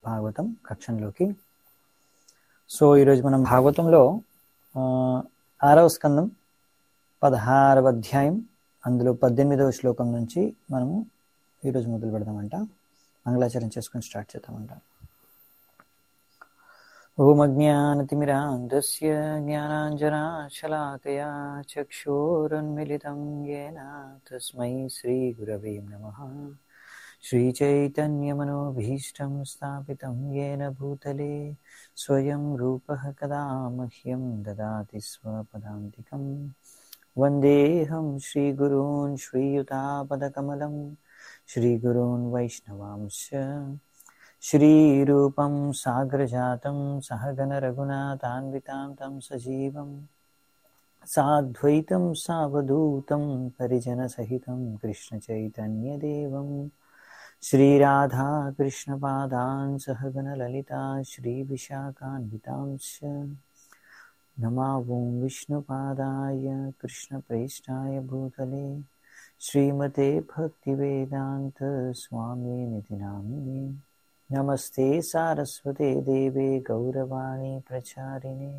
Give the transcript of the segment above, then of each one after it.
Bhagavatam కక్షంలోకి so ఈరోజు మనం భాగవతంలో ఆ, ఆరవ స్కందం పదహారవ అధ్యాయం అందులో పద్దెనిమిదవ శ్లోకం నుంచి మనము ఈరోజు మొదలు పెడదామంట మంగళాచరణ చేసుకొని స్టార్ట్ చేద్దామంట ఓమజ్ఞానతిమిరాంధస్య జ్ఞానాంజనాశలాకయా చక్షోరున్మిలితం येन తస్మై శ్రీగురవే నమః श्रीचैतन्यमनोभीष्टं स्थापितं येन भूतले स्वयं रूपः कदा मह्यं ददाति स्वपदान्तिकं वन्देऽहं श्रीगुरून् श्रीयुतापदकमलं श्रीगुरून् वैष्णवांश्च श्रीरूपं साग्रजातं सहगनरघुनाथान्वितां तं सजीवं साद्वैतं सावधूतं परिजनसहितं कृष्णचैतन्यदेवम् श्रीराधा कृष्णपादान् सहगणललिता श्रीविशाखान्वितांश्च नमावुं विष्णुपादाय कृष्णप्रेष्ठाय भूतले श्रीमते भक्तिवेदान्तस्वामिनिति नामिने नमस्ते सारस्वते देवे गौरवाणी प्रचारिणे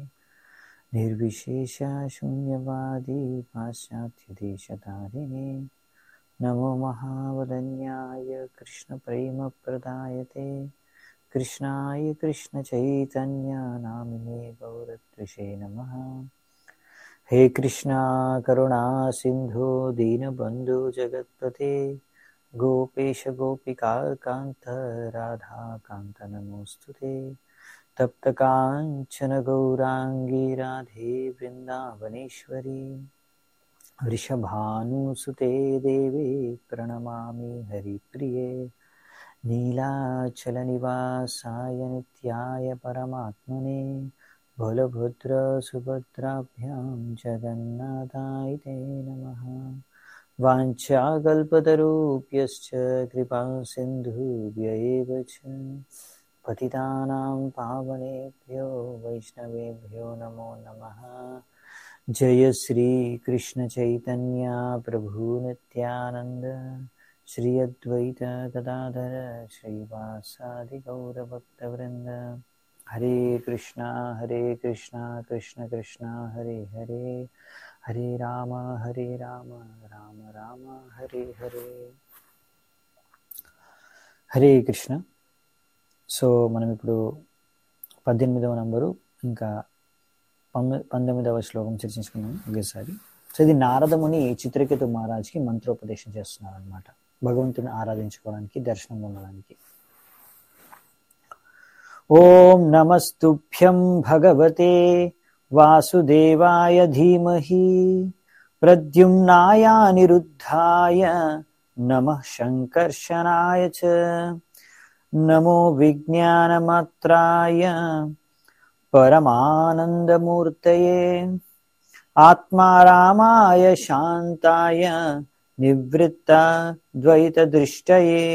निर्विशेषशून्यवादी पाश्चात्यदेशतारिणे नमो महावदन्याय कृष्णप्रेमप्रदायते कृष्णाय कृष्णचैतन्यनामिने गौरत्रिषे नमः हे कृष्णा करुणा सिन्धो दीनबन्धु जगत्पते गोपेश गोपिकान्त राधाकान्त नमोऽस्तु ते तप्तकाञ्चन गौराङ्गी राधे वृन्दावनेश्वरी वृषभानुसुते देवे प्रणमामि हरिप्रिये नीलाचलनिवासाय नित्याय परमात्मने बलभद्रसुभद्राभ्यां जगन्नाथाय ते नमः वाञ्छाकल्पतरूप्यश्च कृपासिन्धुभ्य एव च पतितानां पावनेभ्यो वैष्णवेभ्यो नमो नमः जय श्री कृष्ण चैतन्य प्रभु नित्यानंद श्री अद्वैत गदाधर श्रीवासादि गौरभक्तवृंद हरे कृष्णा हरे कृष्णा कृष्ण कृष्णा हरे हरे हरे राम हरे राम राम राम हरे हरे హరే కృష్ణ సో మనం ఇప్పుడు పద్దెనిమిదవ నంబరు ఇంకా పంద పంతొమ్మిదవ శ్లోకం చర్చించుకున్నాం ఒకేసారి సో ఇది నారదముని చిత్రకేతు మహారాజ్కి మంత్రోపదేశం చేస్తున్నారు అనమాట భగవంతుని ఆరాధించుకోవడానికి దర్శనం పొందడానికి ఓం నమస్తుభ్యం భగవతే వాసుదేవాయ ధీమహి ప్రద్యుమ్నాయ నిరుద్ధాయ నమ శంకర్షణాయ చ నమో విజ్ఞానమాత్రాయ परमानन्दमूर्तये आत्मारामाय शान्ताय నివృత్తద్వైతదృష్టయే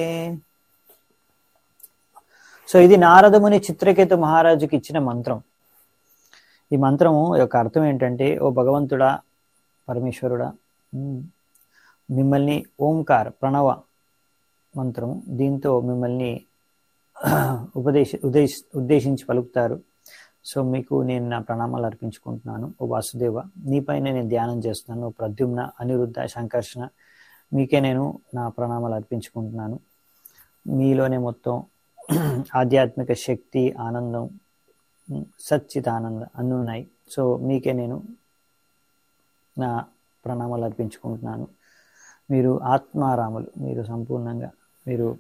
సో ఇది నారదముని చిత్రకేతు మహారాజుకి ఇచ్చిన మంత్రం ఈ మంత్రము యొక్క అర్థం ఏంటంటే ఓ భగవంతుడా పరమేశ్వరుడా ఉమ్, మిమ్మల్ని ఓంకార్ ప్రణవ మంత్రము దీంతో మిమ్మల్ని ఉపదేశ ఉద్దేశ ఉద్దేశించి పలుకుతారు సో మీకు నేను నా ప్రణామాలు అర్పించుకుంటున్నాను ఓ వాసుదేవ నీపైన నేను ధ్యానం చేస్తున్నాను ఓ ప్రద్యుమ్న అనిరుద్ధ సంకర్షణ మీకే నేను నా ప్రణామాలు అర్పించుకుంటున్నాను మీలోనే మొత్తం ఆధ్యాత్మిక శక్తి ఆనందం సచ్చిత్ ఆనందం అన్నీ ఉన్నాయి సో మీకే నేను నా ప్రణామాలు అర్పించుకుంటున్నాను మీరు ఆత్మారాములు మీరు సంపూర్ణంగా మీరు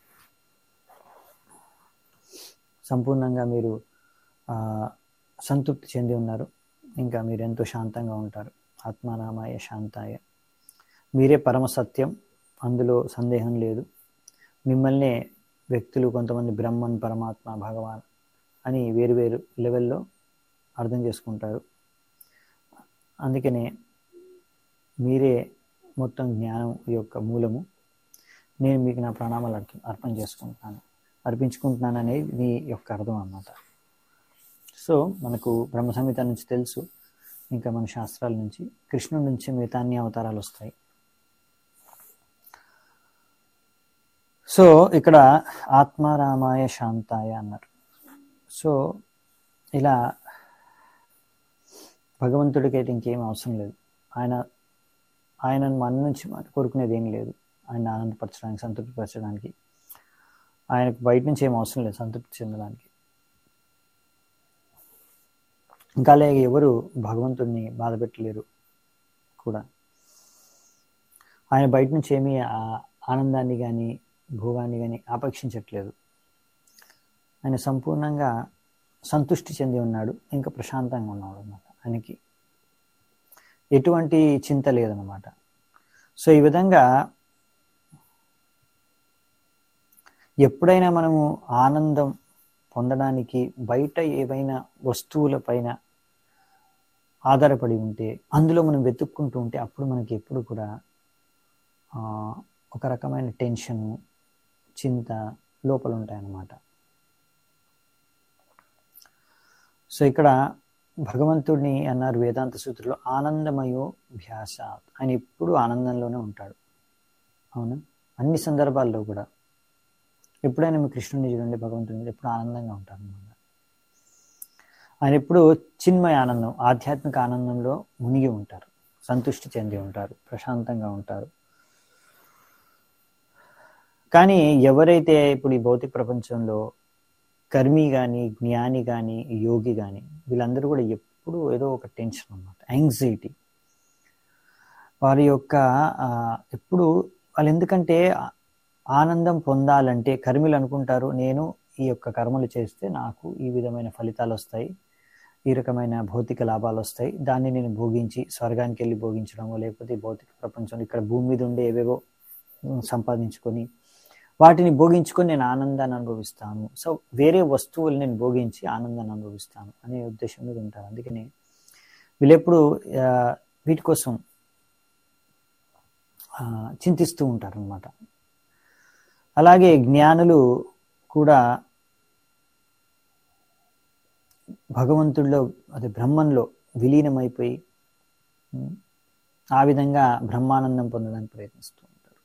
సంపూర్ణంగా మీరు ఆ, సంతృప్తి చెంది ఉన్నారు ఇంకా మీరు ఎంతో శాంతంగా ఉంటారు ఆత్మారామాయ శాంతాయ మీరే పరమ సత్యం అందులో సందేహం లేదు మిమ్మల్నే వ్యక్తులు కొంతమంది బ్రహ్మన్ పరమాత్మ భగవాన్ అని వేరువేరు లెవెల్లో అర్థం చేసుకుంటారు అందుకనే మీరే మొత్తం జ్ఞానం యొక్క మూలము నేను మీకు నా ప్రణామాలు అర్ప అర్పణ చేసుకుంటున్నాను అర్పించుకుంటున్నాను అనేది మీ యొక్క అర్థం అన్నమాట సో మనకు బ్రహ్మ సంహిత నుంచి తెలుసు ఇంకా మన శాస్త్రాల నుంచి కృష్ణుడి నుంచి మిగతా అన్ని అవతారాలు వస్తాయి సో ఇక్కడ ఆత్మారామాయ శాంతాయ అన్నారు సో ఇలా భగవంతుడికి అయితే ఇంకేం అవసరం లేదు ఆయన ఆయన మన నుంచి మన కోరుకునేది ఏం లేదు ఆయన ఆనందపరచడానికి సంతృప్తిపరచడానికి ఆయనకు బయట నుంచి ఏం అవసరం లేదు సంతృప్తి చెందడానికి ఇంకా అలాగే ఎవరు భగవంతుడిని బాధ పెట్టలేరు కూడా ఆయన బయట నుంచి ఏమీ ఆ- ఆనందాన్ని కానీ భోగాన్ని కానీ ఆపేక్షించట్లేదు ఆయన సంపూర్ణంగా సంతృష్టి చెంది ఉన్నాడు ఇంకా ప్రశాంతంగా ఉన్నాడు అన్నమాట ఆయనకి ఎటువంటి చింత లేదన్నమాట సో ఈ విధంగా ఎప్పుడైనా మనము ఆనందం పొందడానికి బయట ఏవైనా వస్తువుల పైన ఆధారపడి ఉంటే అందులో మనం వెతుక్కుంటూ ఉంటే అప్పుడు మనకి ఎప్పుడు కూడా ఆ, ఒక రకమైన టెన్షను చింత లోపల ఉంటాయన్నమాట సో ఇక్కడ భగవంతుడిని అన్నారు వేదాంత సూత్రంలో ఆనందమయో భ్యాస ఆయన ఎప్పుడు ఆనందంలోనే ఉంటాడు అవునా అన్ని సందర్భాల్లో కూడా ఎప్పుడైనా మీ కృష్ణుడిని చూడండి భగవంతుడిని ఎప్పుడు ఆనందంగా ఉంటారు అన్నమాట ఆయన ఎప్పుడు చిన్మయ ఆనందం ఆధ్యాత్మిక ఆనందంలో మునిగి ఉంటారు సంతృష్టి చెంది ఉంటారు ప్రశాంతంగా ఉంటారు కానీ ఎవరైతే ఇప్పుడు ఈ భౌతిక ప్రపంచంలో కర్మి కానీ జ్ఞాని కానీ యోగి కానీ వీళ్ళందరూ కూడా ఎప్పుడు ఏదో ఒక టెన్షన్ అన్నమాట యాంగ్జైటీ వారి యొక్క ఆ, ఎప్పుడు వాళ్ళు ఎందుకంటే ఆ- ఆనందం పొందాలంటే కర్మిలు అనుకుంటారు నేను ఈ యొక్క కర్మలు చేస్తే నాకు ఈ విధమైన ఫలితాలు వస్తాయి ఈ రకమైన భౌతిక లాభాలు వస్తాయి దాన్ని నేను భోగించి స్వర్గానికి వెళ్ళి భోగించడమో లేకపోతే ఈ భౌతిక ప్రపంచంలో ఇక్కడ భూమి మీద ఉండే ఏవేవో ఉమ్, సంపాదించుకొని వాటిని భోగించుకొని నేను ఆనందాన్ని అనుభవిస్తాను సో వేరే వస్తువులు నేను భోగించి ఆనందాన్ని అనుభవిస్తాను అనే ఉద్దేశం మీద ఉంటారు అందుకని వీళ్ళెప్పుడు ఆ, వీటి కోసం ఆ, చింతిస్తూ ఉంటారు అనమాట అలాగే జ్ఞానులు కూడా భగవంతుడిలో అదే బ్రహ్మంలో విలీనమైపోయి ఉమ్, ఆ విధంగా బ్రహ్మానందం పొందడానికి ప్రయత్నిస్తూ ఉంటారు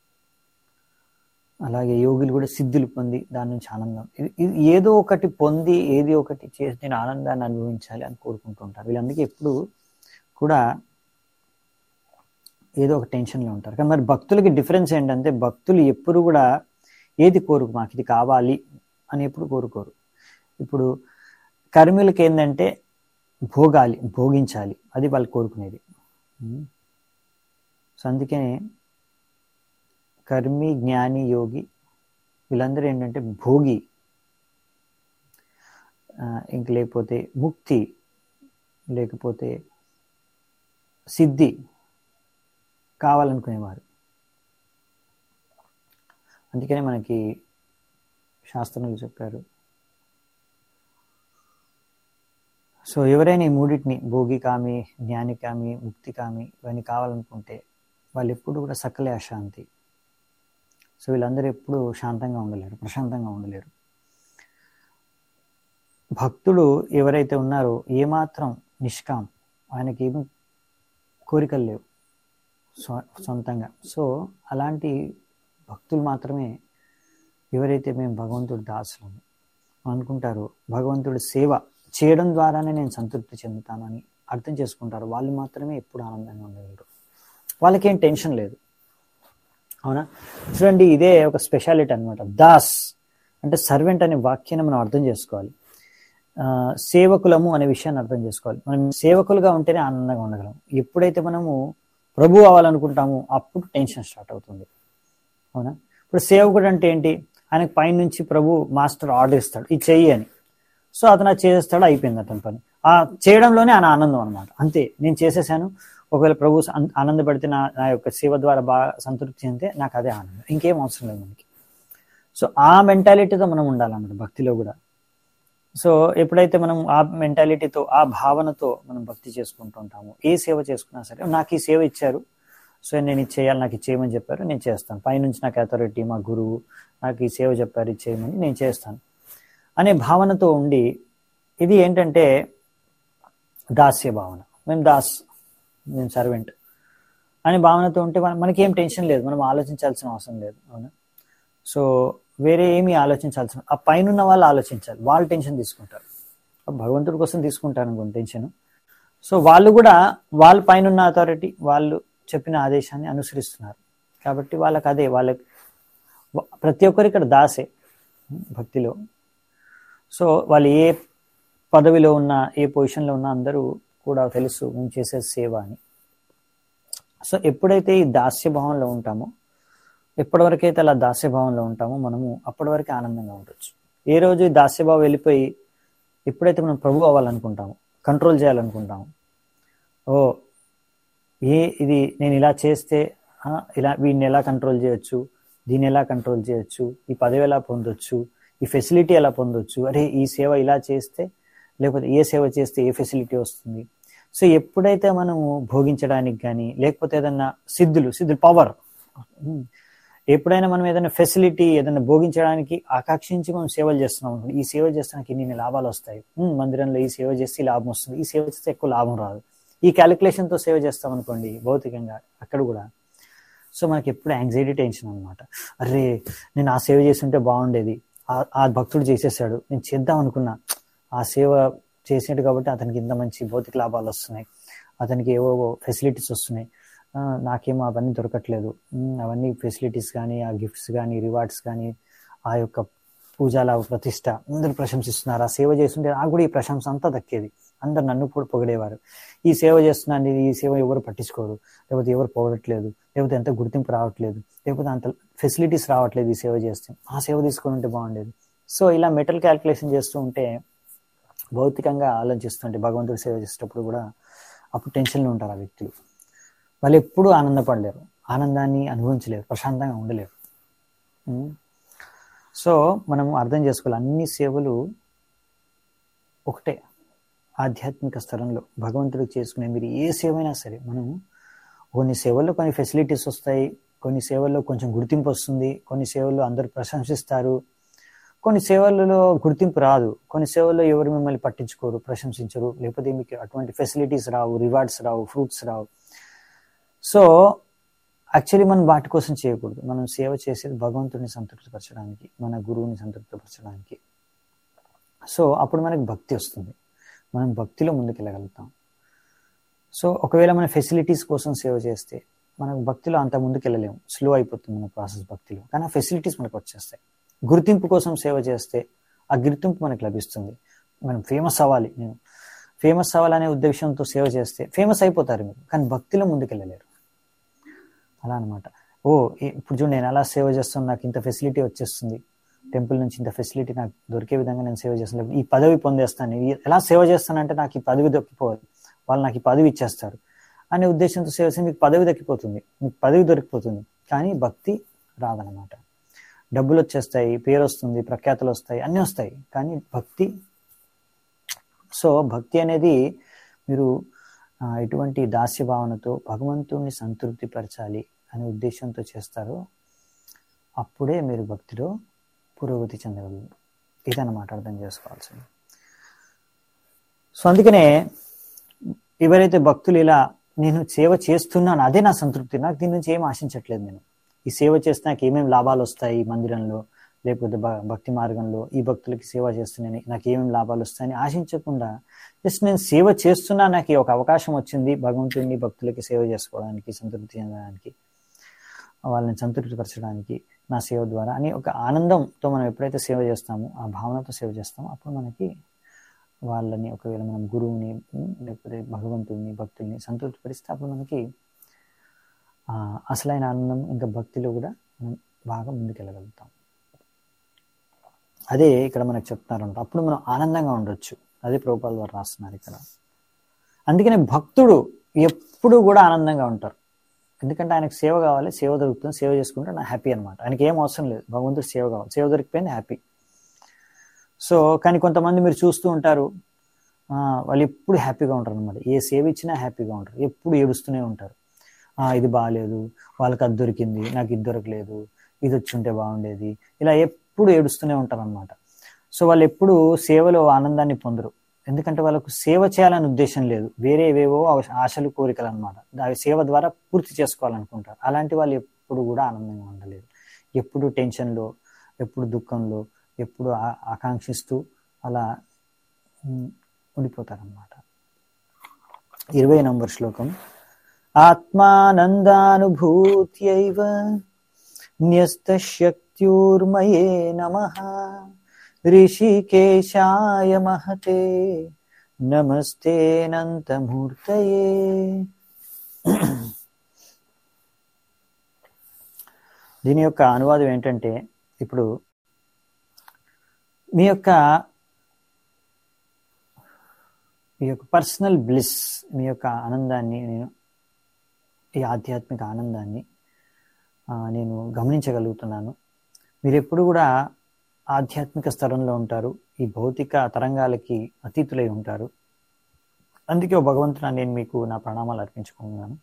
అలాగే యోగులు కూడా సిద్ధులు పొంది దాని నుంచి ఆనందం ఇది- ఇది ఏదో ఒకటి పొంది ఏది ఒకటి చేసి నేను ఆనందాన్ని అనుభవించాలి అని కోరుకుంటూ ఉంటారు వీళ్ళందరికీ ఎప్పుడు కూడా ఏదో ఒక టెన్షన్లో ఉంటారు కానీ మరి భక్తులకి డిఫరెన్స్ ఏంటంటే భక్తులు ఎప్పుడు కూడా ఏది కోరుకు మాకు ఇది కావాలి అని ఎప్పుడు కోరుకోరు ఇప్పుడు కర్మిలకి ఏంటంటే భోగాలి భోగించాలి అది వాళ్ళు కోరుకునేది ఉమ్. సో అందుకనే కర్మి జ్ఞాని యోగి వీళ్ళందరూ ఏంటంటే భోగి ఆ, ఇంక లేకపోతే ముక్తి లేకపోతే సిద్ధి కావాలనుకునేవారు అందుకనే మనకి శాస్త్రంలో చెప్పారు సో ఎవరైనా ఈ మూడింటిని భోగి కామి జ్ఞాని కామి ముక్తి కామి ఇవన్నీ కావాలనుకుంటే వాళ్ళు ఎప్పుడు కూడా సకలే అశాంతి సో వీళ్ళందరూ ఎప్పుడు శాంతంగా ఉండలేరు ప్రశాంతంగా ఉండలేరు భక్తుడు ఎవరైతే ఉన్నారో ఏమాత్రం నిష్కాం ఆయనకి ఏమి కోరికలు లేవు స్వ- సొంతంగా సో అలాంటి భక్తులు మాత్రమే ఎవరైతే మేము భగవంతుడి దాసులము అనుకుంటారో భగవంతుడి సేవ చేయడం ద్వారానే నేను సంతృప్తి చెందుతానని అర్థం చేసుకుంటారు వాళ్ళు మాత్రమే ఎప్పుడు ఆనందంగా ఉండగలరు వాళ్ళకేం టెన్షన్ లేదు అవునా చూడండి ఇదే ఒక స్పెషాలిటీ అన్నమాట దాస్ అంటే సర్వెంట్ అనే వాక్యాన్ని మనం అర్థం చేసుకోవాలి ఆ, సేవకులము అనే విషయాన్ని అర్థం చేసుకోవాలి మనం సేవకులుగా ఉంటేనే ఆనందంగా ఉండగలం ఎప్పుడైతే మనము ప్రభు అవ్వాలనుకుంటామో అప్పుడు టెన్షన్ స్టార్ట్ అవుతుంది అవునా ఇప్పుడు సేవకుడు అంటే ఏంటి ఆయనకు పైన నుంచి ప్రభు మాస్టర్ ఆర్డర్ ఇస్తాడు ఇది చెయ్యి అని సో అతను అది చేసేస్తాడు అయిపోయింది అతని పని ఆ చేయడంలోనే ఆయన ఆనందం అనమాట అంతే నేను చేసేసాను ఒకవేళ ప్రభు ఆన్- ఆనందపడితే నా నా యొక్క సేవ ద్వారా బాగా సంతృప్తి చెందితే నాకు అదే ఆనందం ఇంకేం అవసరం లేదు మనకి సో ఆ మెంటాలిటీతో మనం ఉండాలన్నమాట భక్తిలో కూడా సో ఎప్పుడైతే మనం ఆ మెంటాలిటీతో ఆ భావనతో మనం భక్తి చేసుకుంటూ ఉంటాము ఏ సేవ చేసుకున్నా సరే నాకు ఈ సేవ ఇచ్చారు సో నేను ఇది చేయాలి నాకు ఇది చేయమని చెప్పారు నేను చేస్తాను పైనుంచి నాకు అథారిటీ మా గురువు నాకు ఈ సేవ చెప్పారు ఇది చేయమని నేను చేస్తాను అనే భావనతో ఉండి ఇది ఏంటంటే దాస్య భావన మేము దాస్ మేము సర్వెంట్ అనే భావనతో ఉంటే మన- మనకి ఏం టెన్షన్ లేదు మనం ఆలోచించాల్సిన అవసరం లేదు అవునా సో వేరే ఏమీ ఆలోచించాల్సిన ఆ పైన ఉన్న వాళ్ళు ఆలోచించాలి వాళ్ళు టెన్షన్ తీసుకుంటారు భగవంతుడి కోసం తీసుకుంటారు అనుకోండి టెన్షన్ సో వాళ్ళు కూడా వాళ్ళ పైన ఉన్న అథారిటీ వాళ్ళు చెప్పిన ఆదేశాన్ని అనుసరిస్తున్నారు కాబట్టి వాళ్ళకి అదే వాళ్ళకి ప్రతి ఒక్కరు ఇక్కడ దాసే భక్తిలో సో వాళ్ళు ఏ పదవిలో ఉన్న ఏ పొజిషన్లో ఉన్న అందరూ కూడా తెలుసు మేము చేసే సేవ అని సో ఎప్పుడైతే ఈ దాస్య భావంలో ఉంటామో ఎప్పటివరకైతే అలా దాస్యభావంలో ఉంటామో మనము అప్పటి వరకు ఆనందంగా ఉండొచ్చు ఏ రోజు ఈ దాస్యభావం వెళ్ళిపోయి ఎప్పుడైతే మనం ప్రభు అవ్వాలనుకుంటామో కంట్రోల్ చేయాలనుకుంటాము ఓ ఏ ఇది నేను ఇలా చేస్తే ఇలా వీడిని ఎలా కంట్రోల్ చేయొచ్చు దీన్ని ఎలా కంట్రోల్ చేయొచ్చు ఈ పదవి ఎలా పొందొచ్చు ఈ ఫెసిలిటీ ఎలా పొందొచ్చు అరే ఈ సేవ ఇలా చేస్తే లేకపోతే ఏ సేవ చేస్తే ఏ ఫెసిలిటీ వస్తుంది సో ఎప్పుడైతే మనము భోగించడానికి కానీ లేకపోతే ఏదన్నా సిద్ధులు సిద్ధులు పవర్ ఎప్పుడైనా మనం ఏదైనా ఫెసిలిటీ ఏదైనా భోగించడానికి ఆకాంక్షించి మనం సేవలు చేస్తున్నాం ఈ సేవ చేస్తానికి ఇన్ని లాభాలు వస్తాయి మందిరంలో ఈ సేవ చేస్తే లాభం వస్తుంది ఈ సేవ చేస్తే ఎక్కువ లాభం రాదు ఈ క్యాలిక్యులేషన్తో సేవ చేస్తాం అనుకోండి భౌతికంగా అక్కడ కూడా సో మనకి ఎప్పుడు యాంగ్జైటీ టెన్షన్ అనమాట అరే నేను ఆ సేవ చేస్తుంటే బాగుండేది ఆ భక్తుడు చేసేసాడు నేను చేద్దాం అనుకున్నా ఆ సేవ చేసినట్టు కాబట్టి అతనికి ఇంత మంచి భౌతిక లాభాలు వస్తున్నాయి అతనికి ఏవో ఫెసిలిటీస్ వస్తున్నాయి నాకేమో అవన్నీ దొరకట్లేదు అవన్నీ ఫెసిలిటీస్ కానీ ఆ గిఫ్ట్స్ కానీ రివార్డ్స్ కానీ ఆ యొక్క పూజల ప్రతిష్ట అందరూ ప్రశంసిస్తున్నారు ఆ సేవ చేస్తుంటే నాకు కూడా ఈ ప్రశంస అంతా దక్కేది అందరు నన్ను కూడా పొగిడేవారు ఈ సేవ చేస్తున్నాను ఈ సేవ ఎవరు పట్టించుకోరు లేకపోతే ఎవరు పొగడట్లేదు లేకపోతే ఎంత గుర్తింపు రావట్లేదు లేకపోతే అంత ఫెసిలిటీస్ రావట్లేదు ఈ సేవ చేస్తే ఆ సేవ తీసుకొని ఉంటే బాగుండేది సో ఇలా మెటల్ క్యాల్కులేషన్ చేస్తూ ఉంటే భౌతికంగా ఆలోచిస్తుంటే భగవంతుడి సేవ చేసేటప్పుడు కూడా అప్పుడు టెన్షన్లో ఉంటారు ఆ వ్యక్తులు వాళ్ళు ఎప్పుడూ ఆనందపడలేరు ఆనందాన్ని అనుభవించలేరు ప్రశాంతంగా ఉండలేరు సో మనం అర్థం చేసుకోవాలి అన్ని సేవలు ఒకటే ఆధ్యాత్మిక స్థలంలో భగవంతుడికి చేసుకునే మీరు ఏ సేవ అయినా సరే మనం కొన్ని సేవల్లో కొన్ని ఫెసిలిటీస్ వస్తాయి కొన్ని సేవల్లో కొంచెం గుర్తింపు వస్తుంది కొన్ని సేవల్లో అందరూ ప్రశంసిస్తారు కొన్ని సేవలలో గుర్తింపు రాదు కొన్ని సేవల్లో ఎవరు మిమ్మల్ని పట్టించుకోరు ప్రశంసించరు లేకపోతే మీకు అటువంటి ఫెసిలిటీస్ రావు రివార్డ్స్ రావు ఫ్రూట్స్ రావు సో యాక్చువల్లీ మనం వాటి కోసం చేయకూడదు మనం సేవ చేసేది భగవంతుడిని సంతృప్తిపరచడానికి మన గురువుని సంతృప్తిపరచడానికి సో అప్పుడు మనకి భక్తి వస్తుంది మనం భక్తిలో ముందుకెళ్ళగలుగుతాం సో ఒకవేళ మన ఫెసిలిటీస్ కోసం సేవ చేస్తే మనకు భక్తిలో అంత ముందుకెళ్ళలేము స్లో అయిపోతుంది మన ప్రాసెస్ భక్తిలో కానీ ఆ ఫెసిలిటీస్ మనకు వచ్చేస్తాయి గుర్తింపు కోసం సేవ చేస్తే ఆ గుర్తింపు మనకు లభిస్తుంది మనం ఫేమస్ అవ్వాలి నేను ఫేమస్ అవ్వాలనే ఉద్దేశంతో సేవ చేస్తే ఫేమస్ అయిపోతారు మీరు కానీ భక్తిలో ముందుకెళ్ళలేరు అలా అనమాట ఓ ఇప్పుడు చూడండి నేను అలా సేవ చేస్తాను నాకు ఇంత ఫెసిలిటీ వచ్చేస్తుంది టెంపుల్ నుంచి ఇంత ఫెసిలిటీ నాకు దొరికే విధంగా నేను సేవ చేస్తాను ఈ పదవి పొందేస్తాను ఎలా సేవ చేస్తానంటే నాకు ఈ పదవి దొరికిపోవాలి వాళ్ళు నాకు ఈ పదవి ఇచ్చేస్తారు అనే ఉద్దేశంతో సేవ చేస్తే మీకు పదవి దక్కిపోతుంది మీకు పదవి దొరికిపోతుంది కానీ భక్తి రాదనమాట డబ్బులు వచ్చేస్తాయి పేరు వస్తుంది ప్రఖ్యాతులు వస్తాయి అన్నీ వస్తాయి కానీ భక్తి సో భక్తి అనేది మీరు ఎటువంటి దాస్య భావనతో భగవంతుణ్ణి సంతృప్తి పరచాలి అనే ఉద్దేశంతో చేస్తారో అప్పుడే మీరు భక్తిలో పురోగతి చెందగలరు ఇదన్నమాట అర్థం చేసుకోవాల్సింది సో అందుకనే ఎవరైతే భక్తులు ఇలా నేను సేవ చేస్తున్నాను అదే నా సంతృప్తి నాకు దీని నుంచి ఏం ఆశించట్లేదు నేను ఈ సేవ చేస్తే నాకు ఏమేమి లాభాలు వస్తాయి మందిరంలో లేకపోతే భక్తి మార్గంలో ఈ భక్తులకి సేవ చేస్తున్నాను నాకు ఏమేమి లాభాలు వస్తాయని ఆశించకుండా జస్ట్ నేను సేవ చేస్తున్నా నాకు ఒక అవకాశం వచ్చింది భగవంతుడిని భక్తులకి సేవ చేసుకోవడానికి సంతృప్తి చెందడానికి వాళ్ళని సంతృప్తిపరచడానికి నా సేవ ద్వారా అని ఒక ఆనందంతో మనం ఎప్పుడైతే సేవ చేస్తామో ఆ భావనతో సేవ చేస్తామో అప్పుడు మనకి వాళ్ళని ఒకవేళ మనం గురువుని లేకపోతే భగవంతుడిని భక్తుల్ని సంతృప్తిపరిస్తే అప్పుడు మనకి అసలైన ఆనందం ఇంకా భక్తిలో కూడా మనం బాగా ముందుకెళ్ళగలుగుతాం అదే ఇక్కడ మనకు చెప్తున్నారంట అప్పుడు మనం ఆనందంగా ఉండొచ్చు అదే ప్రభుపాల వారు రాస్తున్నారు ఇక్కడ అందుకనే భక్తుడు ఎప్పుడు కూడా ఆనందంగా ఉంటారు ఎందుకంటే ఆయనకు సేవ కావాలి సేవ దొరుకుతుంది సేవ చేసుకుంటే నా హ్యాపీ అనమాట ఆయనకి ఏం అవసరం లేదు భగవంతుడు సేవ కావాలి సేవ దొరికిపోయింది హ్యాపీ సో కానీ కొంతమంది మీరు చూస్తూ ఉంటారు వాళ్ళు ఎప్పుడు హ్యాపీగా ఉంటారు అనమాట ఏ సేవ ఇచ్చినా హ్యాపీగా ఉంటారు ఎప్పుడు ఏడుస్తూనే ఉంటారు ఇది బాగాలేదు వాళ్ళకి అది దొరికింది నాకు ఇది దొరకలేదు ఇది వచ్చి ఉంటే బాగుండేది ఇలా ఎప్పుడు ఏడుస్తూనే ఉంటారు అనమాట సో వాళ్ళు ఎప్పుడు సేవలో ఆనందాన్ని పొందరు ఎందుకంటే వాళ్ళకు సేవ చేయాలని ఉద్దేశం లేదు వేరే ఏవేవో ఆశలు కోరికలు అనమాట సేవ ద్వారా పూర్తి చేసుకోవాలనుకుంటారు అలాంటి వాళ్ళు ఎప్పుడు కూడా ఆనందంగా ఉండలేరు ఎప్పుడు టెన్షన్లో ఎప్పుడు దుఃఖంలో ఎప్పుడు ఆ- ఆకాంక్షిస్తూ అలా ఉమ్, ఉండిపోతారన్నమాట ఇరవై నంబర్ శ్లోకం ఆత్మానందానుభూత్యైవ న్యస్తశక్త్యూర్మయే నమ ఋషికేశాయ మహతే నమస్తేనంతమూర్తయే దీని యొక్క అనువాదం ఏంటంటే ఇప్పుడు మీ యొక్క మీ యొక్క పర్సనల్ బ్లిస్ మీ యొక్క ఆనందాన్ని నేను ఈ ఆధ్యాత్మిక ఆనందాన్ని ఆ, నేను గమనించగలుగుతున్నాను మీరు ఎప్పుడు కూడా ఆధ్యాత్మిక స్థలంలో ఉంటారు ఈ భౌతిక తరంగాలకి అతీతులై ఉంటారు అందుకే ఓ భగవంతుడా నేను మీకు నా ప్రణామాలు అర్పించుకుంటున్నాను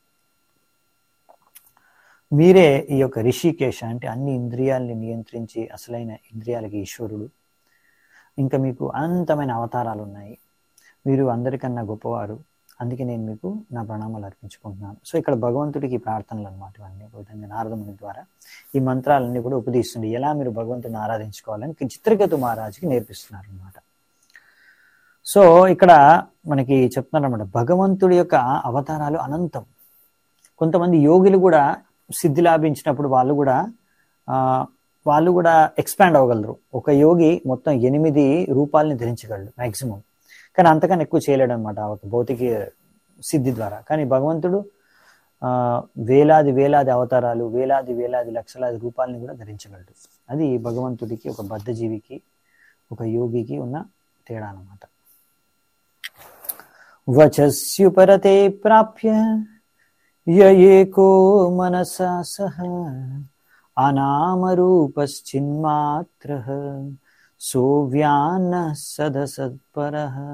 మీరే ఈ యొక్క రిషికేశ అంటే అన్ని ఇంద్రియాల్ని నియంత్రించి అసలైన ఇంద్రియాలకి ఈశ్వరుడు ఇంకా మీకు అనంతమైన అవతారాలు ఉన్నాయి మీరు అందరికన్నా గొప్పవారు అందుకే నేను మీకు నా ప్రణామాలు అర్పించుకుంటున్నాను సో ఇక్కడ భగవంతుడికి ప్రార్థనలు అనమాట ఇవన్నీ ఒక విధంగా నారదముని ద్వారా ఈ మంత్రాలన్నీ కూడా ఉపదేశిస్తుంది ఎలా మీరు భగవంతుని ఆరాధించుకోవాలని చిత్రగతు మహారాజుకి నేర్పిస్తున్నారు అనమాట సో ఇక్కడ మనకి చెప్తున్నారు అనమాట భగవంతుడి యొక్క అవతారాలు అనంతం కొంతమంది యోగులు కూడా సిద్ధి లాభించినప్పుడు వాళ్ళు కూడా ఆ, వాళ్ళు కూడా ఎక్స్పాండ్ అవ్వగలరు ఒక యోగి మొత్తం ఎనిమిది రూపాలని ధరించగలడు మాక్సిమం కానీ అంతకన్నా ఎక్కువ చేయలేడు అనమాట ఒక భౌతిక సిద్ధి ద్వారా కానీ భగవంతుడు ఆ, వేలాది వేలాది అవతారాలు వేలాది వేలాది లక్షలాది రూపాలని కూడా ధరించగలడు అది భగవంతుడికి ఒక బద్ధజీవికి ఒక యోగికి ఉన్న తేడా అన్నమాట వచస్యుపరతే ప్రాప్య యయేకో మనసా సహ అనామరూపశ్చిన్మాత్ర సోవ్యాన్న సదసత్పర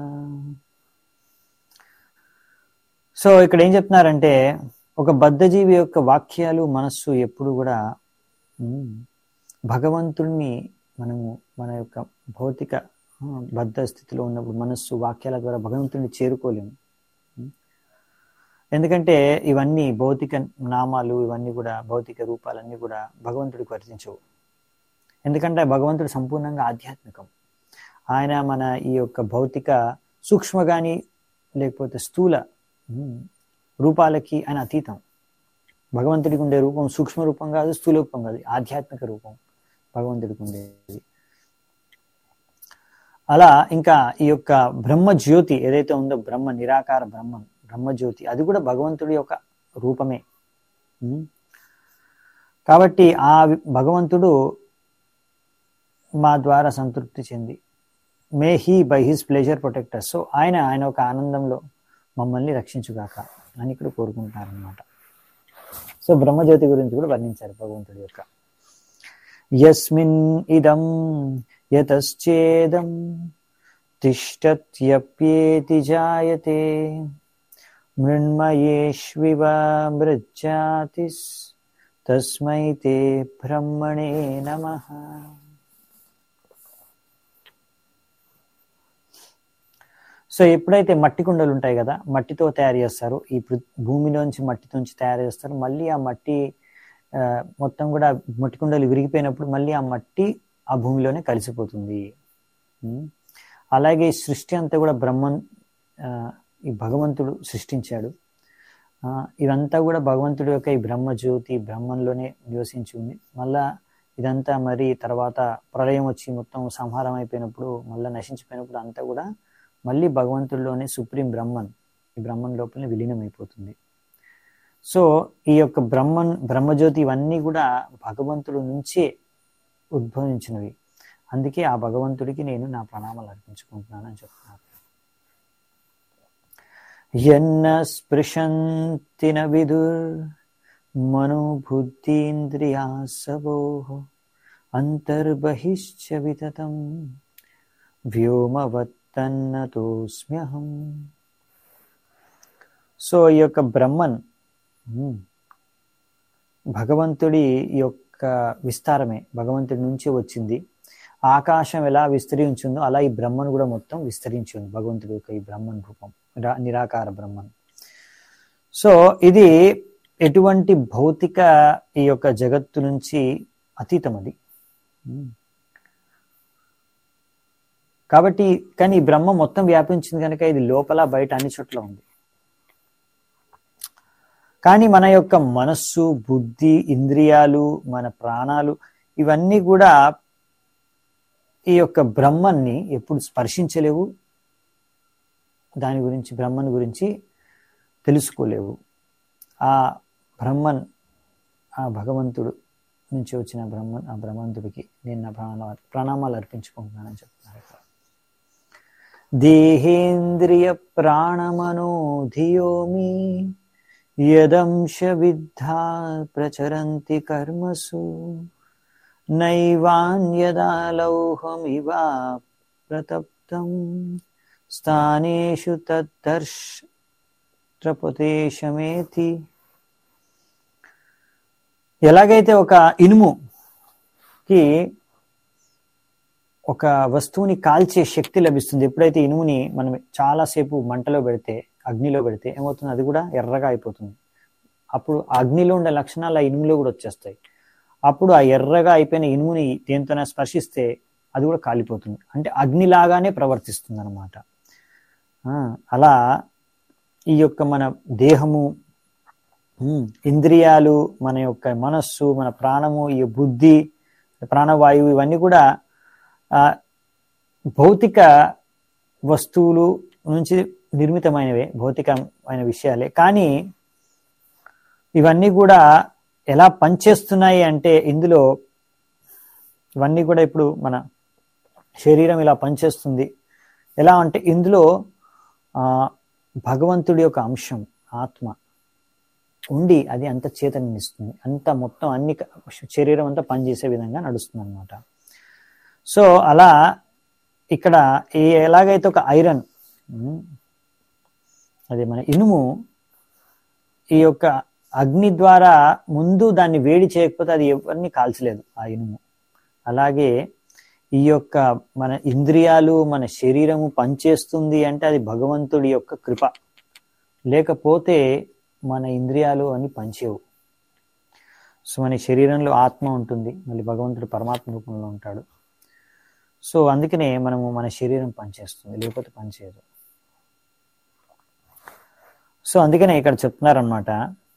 సో ఇక్కడ ఏం చెప్తున్నారంటే ఒక బద్ధజీవి యొక్క వాక్యాలు మనస్సు ఎప్పుడు కూడా ఉమ్, భగవంతుణ్ణి మనము మన యొక్క భౌతిక ఆ, బద్ధ స్థితిలో ఉన్నప్పుడు మనస్సు వాక్యాల ద్వారా భగవంతుడిని చేరుకోలేము ఉమ్. ఎందుకంటే ఇవన్నీ భౌతిక నామాలు ఇవన్నీ కూడా భౌతిక రూపాలన్నీ కూడా భగవంతుడికి వర్తించవు ఎందుకంటే భగవంతుడు సంపూర్ణంగా ఆధ్యాత్మికం ఆయన మన ఈ యొక్క భౌతిక సూక్ష్మ కానీ లేకపోతే స్థూల ఉమ్, రూపాలకి ఆయన అతీతం భగవంతుడికి ఉండే రూపం సూక్ష్మ రూపం కాదు స్థూల రూపం కాదు ఆధ్యాత్మిక రూపం భగవంతుడికి ఉండేది అలా ఇంకా ఈ యొక్క బ్రహ్మ జ్యోతి ఏదైతే ఉందో బ్రహ్మ నిరాకార బ్రహ్మం బ్రహ్మ జ్యోతి అది కూడా భగవంతుడి యొక్క రూపమే ఉమ్. కాబట్టి ఆ వి- భగవంతుడు మా ద్వారా సంతృప్తి చెంది may he by his pleasure protector so ఆయన ఆయన ఒక ఆనందంలో మమ్మల్ని రక్షించుగాక అని ఇక్కడ కోరుకుంటున్నారు అనమాట సో బ్రహ్మజ్యోతి గురించి కూడా వర్ణించారు భగవంతుడి యొక్క యస్మిన్ ఇదం యతశ్చేదం తిష్టత్యప్యేతి జాయతే మృణ్మయేష్వివ మృజ్జాతిస్ తస్మై తే బ్రహ్మణే నమః సో ఎప్పుడైతే మట్టి కుండలు ఉంటాయి కదా మట్టితో తయారు చేస్తారు ఈ పృ- భూమిలోంచి మట్టితోంచి తయారు చేస్తారు మళ్ళీ ఆ మట్టి ఆ, మొత్తం కూడా మట్టి కుండలు విరిగిపోయినప్పుడు మళ్ళీ ఆ మట్టి ఆ భూమిలోనే కలిసిపోతుంది ఉమ్. అలాగే ఈ సృష్టి అంతా కూడా బ్రహ్మన్ ఆ, ఈ భగవంతుడు సృష్టించాడు ఆ, ఇదంతా కూడా భగవంతుడి యొక్క ఈ బ్రహ్మ జ్యోతి బ్రహ్మంలోనే నివసించి ఉంది మళ్ళా ఇదంతా మరి తర్వాత ప్రళయం వచ్చి మొత్తం సంహారం అయిపోయినప్పుడు మళ్ళీ నశించిపోయినప్పుడు అంతా కూడా మళ్ళీ భగవంతుడిలోనే సుప్రీం బ్రహ్మన్ ఈ బ్రహ్మన్ లోపలనే విలీనం అయిపోతుంది సో ఈ యొక్క బ్రహ్మన్ బ్రహ్మజ్యోతి ఇవన్నీ కూడా భగవంతుడి నుంచే ఉద్భవించినవి అందుకే ఆ భగవంతుడికి నేను నా ప్రణామాలు అర్పించుకుంటున్నాను అని చెప్తున్నారు ఎన్న స్పృశంతి న విదుర్ మనోబుద్ధీంద్రియాసవో అంతర్బహిశ్చ వితతం వ్యోమవత్తన్నతోస్మ్యహం సో ఈ యొక్క బ్రహ్మన్ ఉమ్, భగవంతుడి యొక్క విస్తారమే భగవంతుడి నుంచి వచ్చింది ఆకాశం ఎలా విస్తరించిందో అలా ఈ బ్రహ్మను కూడా మొత్తం విస్తరించి ఉంది భగవంతుడి యొక్క ఈ బ్రహ్మన్ రూపం నిరా- నిరాకార బ్రహ్మన్ సో ఇది ఎటువంటి భౌతిక ఈ యొక్క జగత్తు నుంచి అతీతం అది ఉమ్. కాబట్టి కానీ ఈ బ్రహ్మ మొత్తం వ్యాపించింది కనుక ఇది లోపల బయట అన్ని చోట్ల ఉంది కానీ మన యొక్క మనస్సు బుద్ధి ఇంద్రియాలు మన ప్రాణాలు ఇవన్నీ కూడా ఈ యొక్క బ్రహ్మన్ని ఎప్పుడు స్పర్శించలేవు దాని గురించి బ్రహ్మన్ గురించి తెలుసుకోలేవు ఆ బ్రహ్మన్ ఆ భగవంతుడు నుంచి వచ్చిన బ్రహ్మన్ ఆ భగవంతుడికి నేను నా ప్రాణ ప్రణామాలు అర్పించుకుంటున్నానని చెప్తున్నారు ఇక్కడ దేహేంద్రియ ప్రాణమనో ధియోమి యదంశ విద్ధా ప్రచరంతి కర్మసు నైవాన్యదా లౌహమివా ప్రతప్తం స్థానేషు తద్దర్శ త్రపతేశమేతి ఎలాగైతే ఒక ఇనుముకి ఒక వస్తువుని కాల్చే శక్తి లభిస్తుంది ఎప్పుడైతే ఇనుముని మనం చాలాసేపు మంటలో పెడితే అగ్నిలో పెడితే ఏమవుతుంది అది కూడా ఎర్రగా అయిపోతుంది అప్పుడు ఆ అగ్నిలో ఉండే లక్షణాలు ఆ ఇనుములో కూడా వచ్చేస్తాయి అప్పుడు ఆ ఎర్రగా అయిపోయిన ఇనుముని దేంతోనే స్పర్శిస్తే అది కూడా కాలిపోతుంది అంటే అగ్నిలాగానే ప్రవర్తిస్తుంది అనమాట అలా ఈ యొక్క మన దేహము ఉమ్, ఇంద్రియాలు మన యొక్క మనస్సు మన ప్రాణము ఈ బుద్ధి ప్రాణవాయువు ఇవన్నీ కూడా ఆ, భౌతిక వస్తువులు నుంచి నిర్మితమైనవే భౌతికమైన విషయాలే కానీ ఇవన్నీ కూడా ఎలా పనిచేస్తున్నాయి అంటే ఇందులో ఇవన్నీ కూడా ఇప్పుడు మన శరీరం ఇలా పనిచేస్తుంది ఎలా అంటే ఇందులో ఆ, భగవంతుడి యొక్క అంశం ఆత్మ ఉండి అది అంత చేతనిస్తుంది అంత మొత్తం అన్ని క- శరీరం అంతా పనిచేసే విధంగా నడుస్తుంది అనమాట సో అలా ఇక్కడ ఈ ఎలాగైతే ఒక ఐరన్ ఉమ్, అది మన ఇనుము ఈ యొక్క అగ్ని ద్వారా ముందు దాన్ని వేడి చేయకపోతే అది ఎవరిని కాల్చలేదు ఆ ఇనుము అలాగే ఈ యొక్క మన ఇంద్రియాలు మన శరీరము పనిచేస్తుంది అంటే అది భగవంతుడి యొక్క కృప లేకపోతే మన ఇంద్రియాలు అని పనిచేవు సో మన శరీరంలో ఆత్మ ఉంటుంది మళ్ళీ భగవంతుడు పరమాత్మ రూపంలో ఉంటాడు సో అందుకనే మనము మన శరీరం పనిచేస్తుంది లేకపోతే పనిచేయదు సో అందుకనే ఇక్కడ చెప్తున్నారనమాట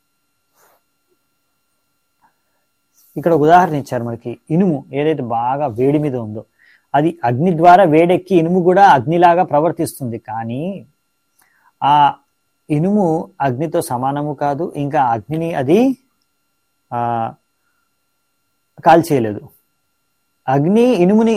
ఇక్కడ ఒక ఉదాహరణ ఇచ్చారు మనకి ఇనుము ఏదైతే బాగా వేడి మీద ఉందో అది అగ్ని ద్వారా వేడెక్కి ఇనుము కూడా అగ్నిలాగా ప్రవర్తిస్తుంది కానీ ఆ ఇనుము అగ్నితో సమానము కాదు ఇంకా అగ్నిని అది ఆ కాల్చేయలేదు అగ్ని ఇనుముని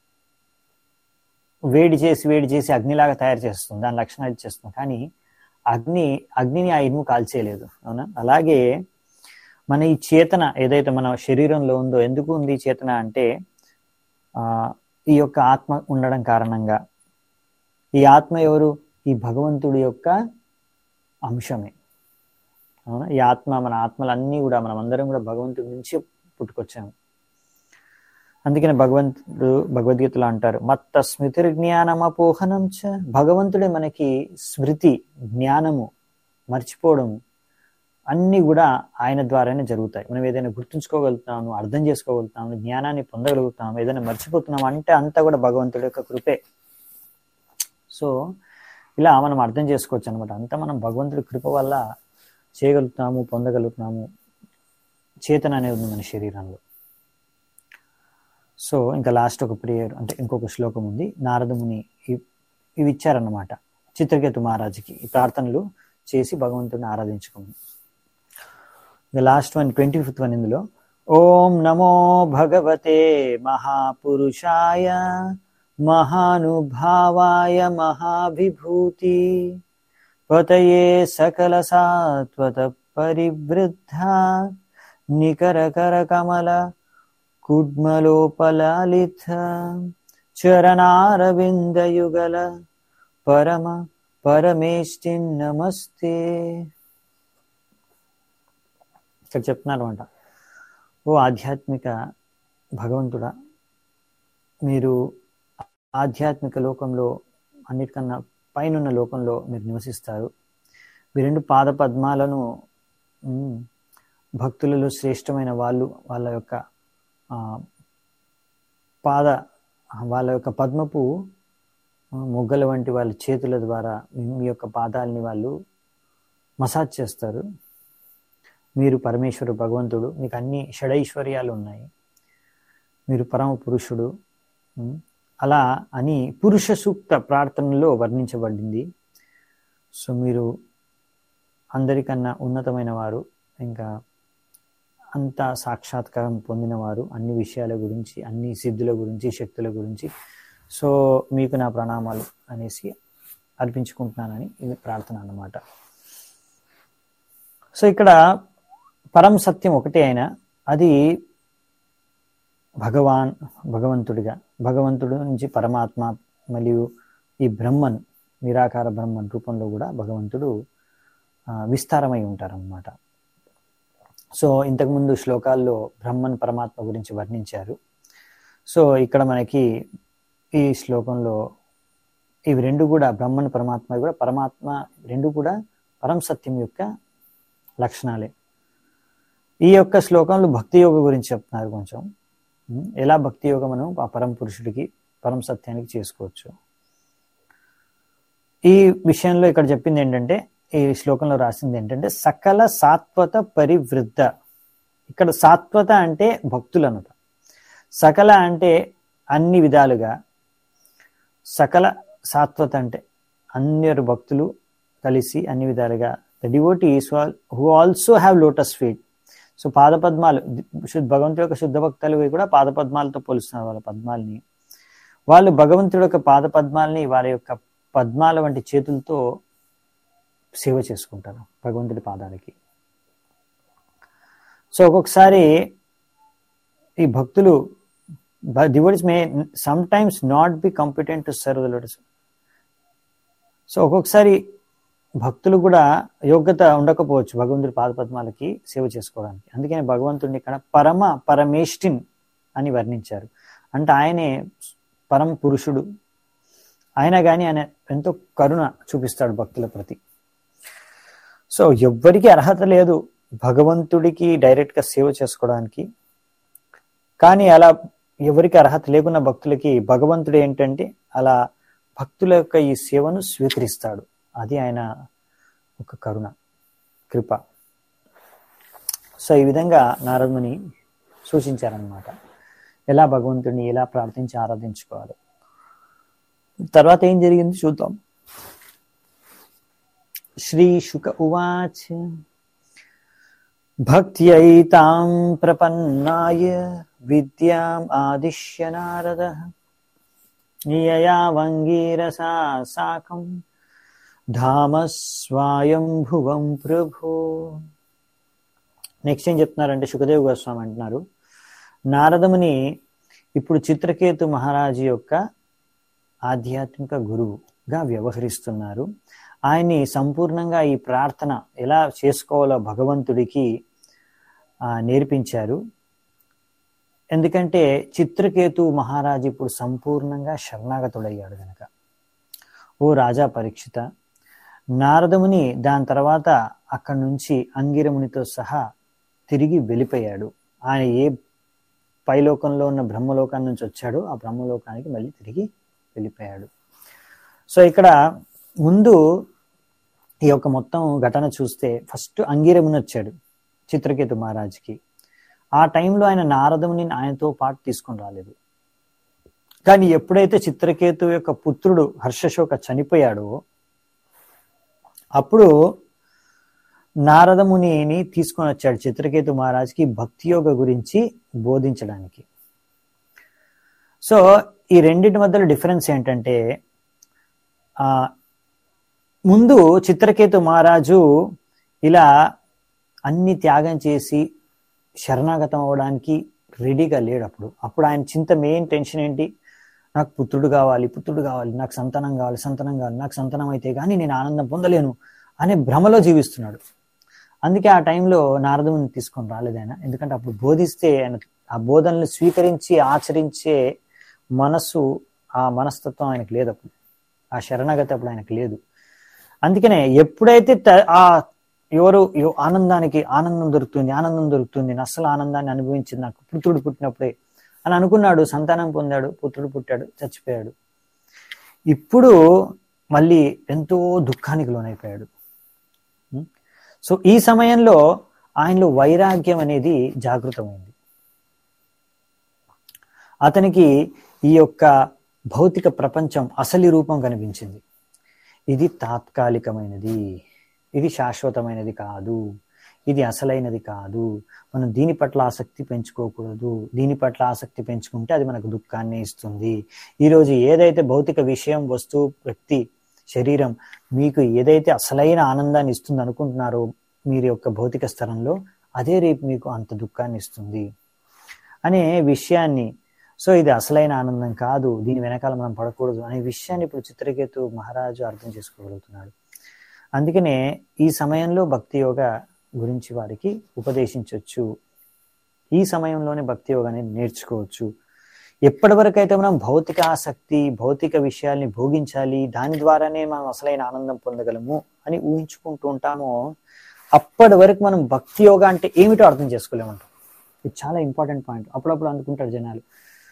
వేడి చేసి వేడి చేసి అగ్నిలాగా తయారు చేస్తుంది దాని లక్షణాలు ఇచ్చేస్తుంది కానీ అగ్ని అగ్నిని ఆ ఇనుము కాల్చేయలేదు అవునా అలాగే మన ఈ చేతన ఏదైతే మన శరీరంలో ఉందో ఎందుకు ఉంది ఈ చేతన అంటే ఆ ఈ యొక్క ఆత్మ ఉండడం కారణంగా ఈ ఆత్మ ఎవరు ఈ భగవంతుడి యొక్క అంశమే అవునా ఈ ఆత్మ మన ఆత్మలన్నీ కూడా మనం అందరం కూడా భగవంతుడి నుంచి పుట్టుకొచ్చాము అందుకని భగవంతుడు భగవద్గీతలో అంటారు మత్త స్మృతి జ్ఞానం అపోహనం చ భగవంతుడే మనకి స్మృతి జ్ఞానము మర్చిపోవడము అన్నీ కూడా ఆయన ద్వారానే జరుగుతాయి మనం ఏదైనా గుర్తుంచుకోగలుగుతాము అర్థం చేసుకోగలుగుతాము జ్ఞానాన్ని పొందగలుగుతాము ఏదైనా మర్చిపోతున్నాం అంటే అంతా కూడా భగవంతుడి యొక్క కృపే సో ఇలా మనం అర్థం చేసుకోవచ్చు అనమాట అంతా మనం భగవంతుడి కృప వల్ల చేయగలుగుతాము పొందగలుగుతున్నాము చేతన అనేది ఉంది మన శరీరంలో సో ఇంకా లాస్ట్ ఒక ప్రేయర్ అంటే ఇంకొక శ్లోకం ఉంది నారదముని ఇ- ఇవి ఇచ్చారన్నమాట చిత్రకేతు మహారాజుకి ఈ ప్రార్థనలు చేసి భగవంతుడిని ఆరాధించుకోండి the last one twenty fifth one ఇందులో ఓం నమో భగవతే మహాపురుషాయ మహానుభావాయ మహావిభూతి పతయే సకల సాత్వత పరివృద్ధ నికరకర కమల కుడ్మలోపలాలిత చరణారవిందయుగల పరమ పరమేష్టి నమస్తే ఇక్కడ చెప్తున్నారు అనమాట ఓ ఆధ్యాత్మిక భగవంతుడా మీరు ఆధ్యాత్మిక లోకంలో అన్నిటికన్నా పైనున్న లోకంలో మీరు నివసిస్తారు మీ రెండు పాద పద్మాలను ఉమ్, భక్తులలో శ్రేష్టమైన వాళ్ళు వాళ్ళ యొక్క ఆ, పాద వాళ్ళ యొక్క పద్మపు ఆ, మొగ్గల వంటి వాళ్ళ చేతుల ద్వారా మీ- మీ యొక్క పాదాలని వాళ్ళు మసాజ్ చేస్తారు మీరు పరమేశ్వరు భగవంతుడు మీకు అన్ని షడైశ్వర్యాలు ఉన్నాయి మీరు పరమ పురుషుడు ఉం? అలా అని పురుష సూక్త ప్రార్థనలో వర్ణించబడింది సో మీరు అందరికన్నా ఉన్నతమైన వారు ఇంకా అంత సాక్షాత్కారం పొందినవారు అన్ని విషయాల గురించి అన్ని సిద్ధుల గురించి శక్తుల గురించి సో మీకు నా ప్రణామాలు అనేసి అర్పించుకుంటున్నానని ఇది ప్రార్థన అన్నమాట సో ఇక్కడ పరం సత్యం ఒకటే అయినా అది భగవాన్ భగవంతుడిగా భగవంతుడు నుంచి పరమాత్మ మరియు ఈ బ్రహ్మన్ నిరాకార బ్రహ్మన్ రూపంలో కూడా భగవంతుడు ఆ, విస్తారమై ఉంటారన్నమాట సో ఇంతకుముందు శ్లోకాల్లో బ్రహ్మన్ పరమాత్మ గురించి వర్ణించారు సో ఇక్కడ మనకి ఈ శ్లోకంలో ఇవి రెండు కూడా బ్రహ్మన్ పరమాత్మ కూడా పరమాత్మ రెండు కూడా పరం సత్యం యొక్క లక్షణాలే ఈ యొక్క శ్లోకంలో భక్తి యోగ గురించి చెప్తున్నారు కొంచెం ఉం, ఎలా భక్తి యోగం మనం ఆ పరం పురుషుడికి పరం సత్యానికి చేసుకోవచ్చు ఈ విషయంలో ఇక్కడ చెప్పింది ఏంటంటే ఈ శ్లోకంలో రాసింది ఏంటంటే సకల సాత్వత పరివృద్ధ ఇక్కడ సాత్వత అంటే భక్తులు అనమాట సకల అంటే అన్ని విధాలుగా సకల సాత్వత అంటే అందరు భక్తులు కలిసి అన్ని విధాలుగా the devotees who also have lotus feet so పాదపద్మాలు శుద్ధ భగవంతుడి యొక్క శుద్ధ భక్తులు కూడా పాదపద్మాలతో పోలుస్తున్నారు వాళ్ళ పద్మాలని వాళ్ళు భగవంతుడి యొక్క పాదపద్మాలని వాళ్ళ యొక్క పద్మాల వంటి చేతులతో సేవ చేసుకుంటారు భగవంతుడి పాదాలకి సో ఒక్కొక్కసారి ఈ భక్తులు devotees may sometimes not be competent to serve the lotus so ఒక్కొక్కసారి భక్తులు కూడా యోగ్యత ఉండకపోవచ్చు భగవంతుడి పాదపద్మాలకి సేవ చేసుకోవడానికి అందుకని భగవంతుడిని ఇక్కడ పరమ పరమేష్టిన్ అని వర్ణించారు అంటే ఆయనే పరమ పురుషుడు అయినా కానీ ఆయన ఎంతో కరుణ చూపిస్తాడు భక్తుల ప్రతి సో ఎవ్వరికి అర్హత లేదు భగవంతుడికి డైరెక్ట్గా సేవ చేసుకోవడానికి కానీ అలా ఎవరికి అర్హత లేకున్న భక్తులకి భగవంతుడు ఏంటంటే అలా భక్తుల యొక్క ఈ సేవను స్వీకరిస్తాడు అది ఆయన ఒక కరుణ కృప సో ఈ విధంగా నారదుని సూచించారనమాట ఎలా భగవంతుడిని ఎలా ప్రార్థించి ఆరాధించుకోవాలి తర్వాత ఏం జరిగింది చూద్దాం శ్రీ శుక ఉవాచ భక్త్యైతాం ప్రపన్నాయ విద్యాం ఆదిశ్య నారద యయావంగీరసా సాకం ధామ స్వాయంభువం ప్రభో నెక్స్ట్ ఏం చెప్తున్నారంటే సుఖదేవ్ గోస్వామి అంటున్నారు నారదముని ఇప్పుడు చిత్రకేతు మహారాజు యొక్క ఆధ్యాత్మిక గురువుగా వ్యవహరిస్తున్నారు ఆయన్ని సంపూర్ణంగా ఈ ప్రార్థన ఎలా చేసుకోవాలో భగవంతుడికి ఆ, నేర్పించారు ఎందుకంటే చిత్రకేతు మహారాజు ఇప్పుడు సంపూర్ణంగా శరణాగతుడయ్యాడు గనక ఓ రాజా పరీక్షిత నారదముని దాని తర్వాత అక్కడి నుంచి అంగిరమునితో సహా తిరిగి వెళ్ళిపోయాడు ఆయన ఏ పైలోకంలో ఉన్న బ్రహ్మలోకాన్ని నుంచి వచ్చాడో ఆ బ్రహ్మలోకానికి మళ్ళీ తిరిగి వెళ్ళిపోయాడు సో ఇక్కడ ముందు ఈ యొక్క మొత్తం ఘటన చూస్తే ఫస్ట్ అంగిరముని వచ్చాడు చిత్రకేతు మహారాజుకి ఆ టైంలో ఆయన నారదముని ఆయనతో పాటు తీసుకొని రాలేదు కానీ ఎప్పుడైతే చిత్రకేతు యొక్క పుత్రుడు హర్షశోక చనిపోయాడో అప్పుడు నారదమునిని తీసుకొని వచ్చాడు చిత్రకేతు మహారాజుకి భక్తి యోగ గురించి బోధించడానికి సో ఈ రెండింటి మధ్యలో డిఫరెన్స్ ఏంటంటే ఆ ముందు చిత్రకేతు మహారాజు ఇలా అన్ని త్యాగం చేసి శరణాగతం అవ్వడానికి రెడీగా లేడు అప్పుడు అప్పుడు ఆయన చింత మెయిన్ టెన్షన్ ఏంటి నాకు పుత్రుడు కావాలి పుత్రుడు కావాలి నాకు సంతానం కావాలి సంతానం కావాలి నాకు సంతానం అయితే కానీ నేను ఆనందం పొందలేను అనే భ్రమలో జీవిస్తున్నాడు అందుకే ఆ టైంలో నారదుని తీసుకొని రాలేదు ఆయన ఎందుకంటే అప్పుడు బోధిస్తే ఆయన ఆ బోధనలు స్వీకరించి ఆచరించే మనస్సు ఆ మనస్తత్వం ఆయనకు లేదు అప్పుడు ఆ శరణాగతి అప్పుడు ఆయనకు లేదు అందుకనే ఎప్పుడైతే త- ఆ ఎవరు ఎవ- ఆనందానికి ఆనందం దొరుకుతుంది ఆనందం దొరుకుతుంది నేను అస్సలు ఆనందాన్ని అనుభవించింది నాకు పుత్రుడు పుట్టినప్పుడే అని అనుకున్నాడు సంతానం పొందాడు పుత్రుడు పుట్టాడు చచ్చిపోయాడు ఇప్పుడు మళ్ళీ ఎంతో దుఃఖానికి లోనైపోయాడు ఉం? సో ఈ సమయంలో ఆయనలో వైరాగ్యం అనేది జాగృతమైంది అతనికి ఈ యొక్క భౌతిక ప్రపంచం అసలి రూపం కనిపించింది ఇది తాత్కాలికమైనది ఇది శాశ్వతమైనది కాదు ఇది అసలైనది కాదు మనం దీని పట్ల ఆసక్తి పెంచుకోకూడదు దీని పట్ల ఆసక్తి పెంచుకుంటే అది మనకు దుఃఖాన్ని ఇస్తుంది ఈరోజు ఏదైతే భౌతిక విషయం వస్తువు వ్యక్తి శరీరం మీకు ఏదైతే అసలైన ఆనందాన్ని ఇస్తుంది అనుకుంటున్నారో మీరు యొక్క భౌతిక స్థలంలో అదే రేపు మీకు అంత దుఃఖాన్ని ఇస్తుంది అనే విషయాన్ని సో ఇది అసలైన ఆనందం కాదు దీని వెనకాల మనం పడకూడదు అనే విషయాన్ని ఇప్పుడు చిత్రకేతు మహారాజు అర్థం చేసుకోగలుగుతున్నాడు అందుకనే ఈ సమయంలో భక్తి యోగ గురించి వారికి ఉపదేశించవచ్చు ఈ సమయంలోనే భక్తి యోగ అనేది నేర్చుకోవచ్చు ఎప్పటి వరకు అయితే మనం భౌతిక ఆసక్తి భౌతిక విషయాల్ని భోగించాలి దాని ద్వారానే మనం అసలైన ఆనందం పొందగలము అని ఊహించుకుంటూ ఉంటామో అప్పటి వరకు మనం భక్తి యోగ అంటే ఏమిటో అర్థం చేసుకోలేమంటాం ఇది చాలా ఇంపార్టెంట్ పాయింట్ అప్పుడప్పుడు అనుకుంటారు జనాలు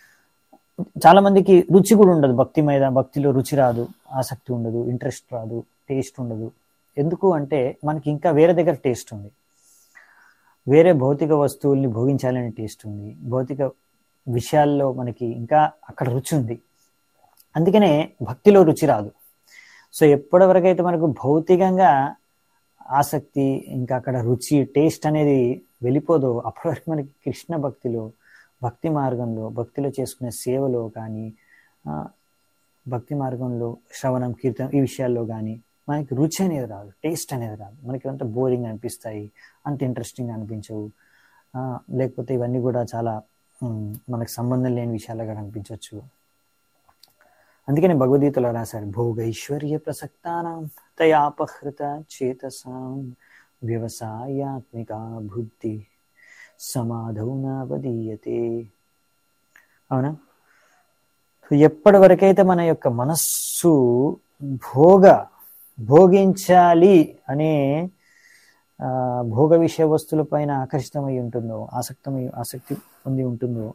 చాలా మందికి రుచి కూడా ఉండదు భక్తి మీద భక్తిలో రుచి రాదు ఆసక్తి ఉండదు ఇంట్రెస్ట్ రాదు టేస్ట్ ఉండదు ఎందుకు అంటే మనకి ఇంకా వేరే దగ్గర టేస్ట్ ఉంది వేరే భౌతిక వస్తువుల్ని భోగించాలనే టేస్ట్ ఉంది భౌతిక విషయాల్లో మనకి ఇంకా అక్కడ రుచి ఉంది అందుకనే భక్తిలో రుచి రాదు సో ఎప్పటి వరకైతే మనకు భౌతికంగా ఆసక్తి ఇంకా అక్కడ రుచి టేస్ట్ అనేది వెళ్ళిపోదో అప్పటి వరకు మనకి కృష్ణ భక్తిలో భక్తి మార్గంలో భక్తిలో చేసుకునే సేవలో కానీ ఆ, భక్తి మార్గంలో శ్రవణం కీర్తనం ఈ విషయాల్లో కానీ మనకి రుచి అనేది రాదు టేస్ట్ అనేది రాదు మనకి అంత బోరింగ్ అనిపిస్తాయి అంత ఇంట్రెస్టింగ్ అనిపించవు ఆ, లేకపోతే ఇవన్నీ కూడా చాలా ఉమ్, మనకు సంబంధం లేని విషయాలుగా కనిపించవచ్చు అందుకని భగవద్గీతలో రాశారు భోగైశ్వర్య ప్రసక్తానం తయాపహృత చేతసాం వ్యవసాయాత్మిక బుద్ధి సమాధౌ నవదీయతే అవునా సో ఎప్పటి వరకైతే మన యొక్క మనస్సు భోగ భోగించాలి అనే ఆ, భోగ విషయ వస్తువుల పైన ఆకర్షితమై ఉంటుందో ఆసక్తమై ఆసక్తి పొంది ఉంటుందో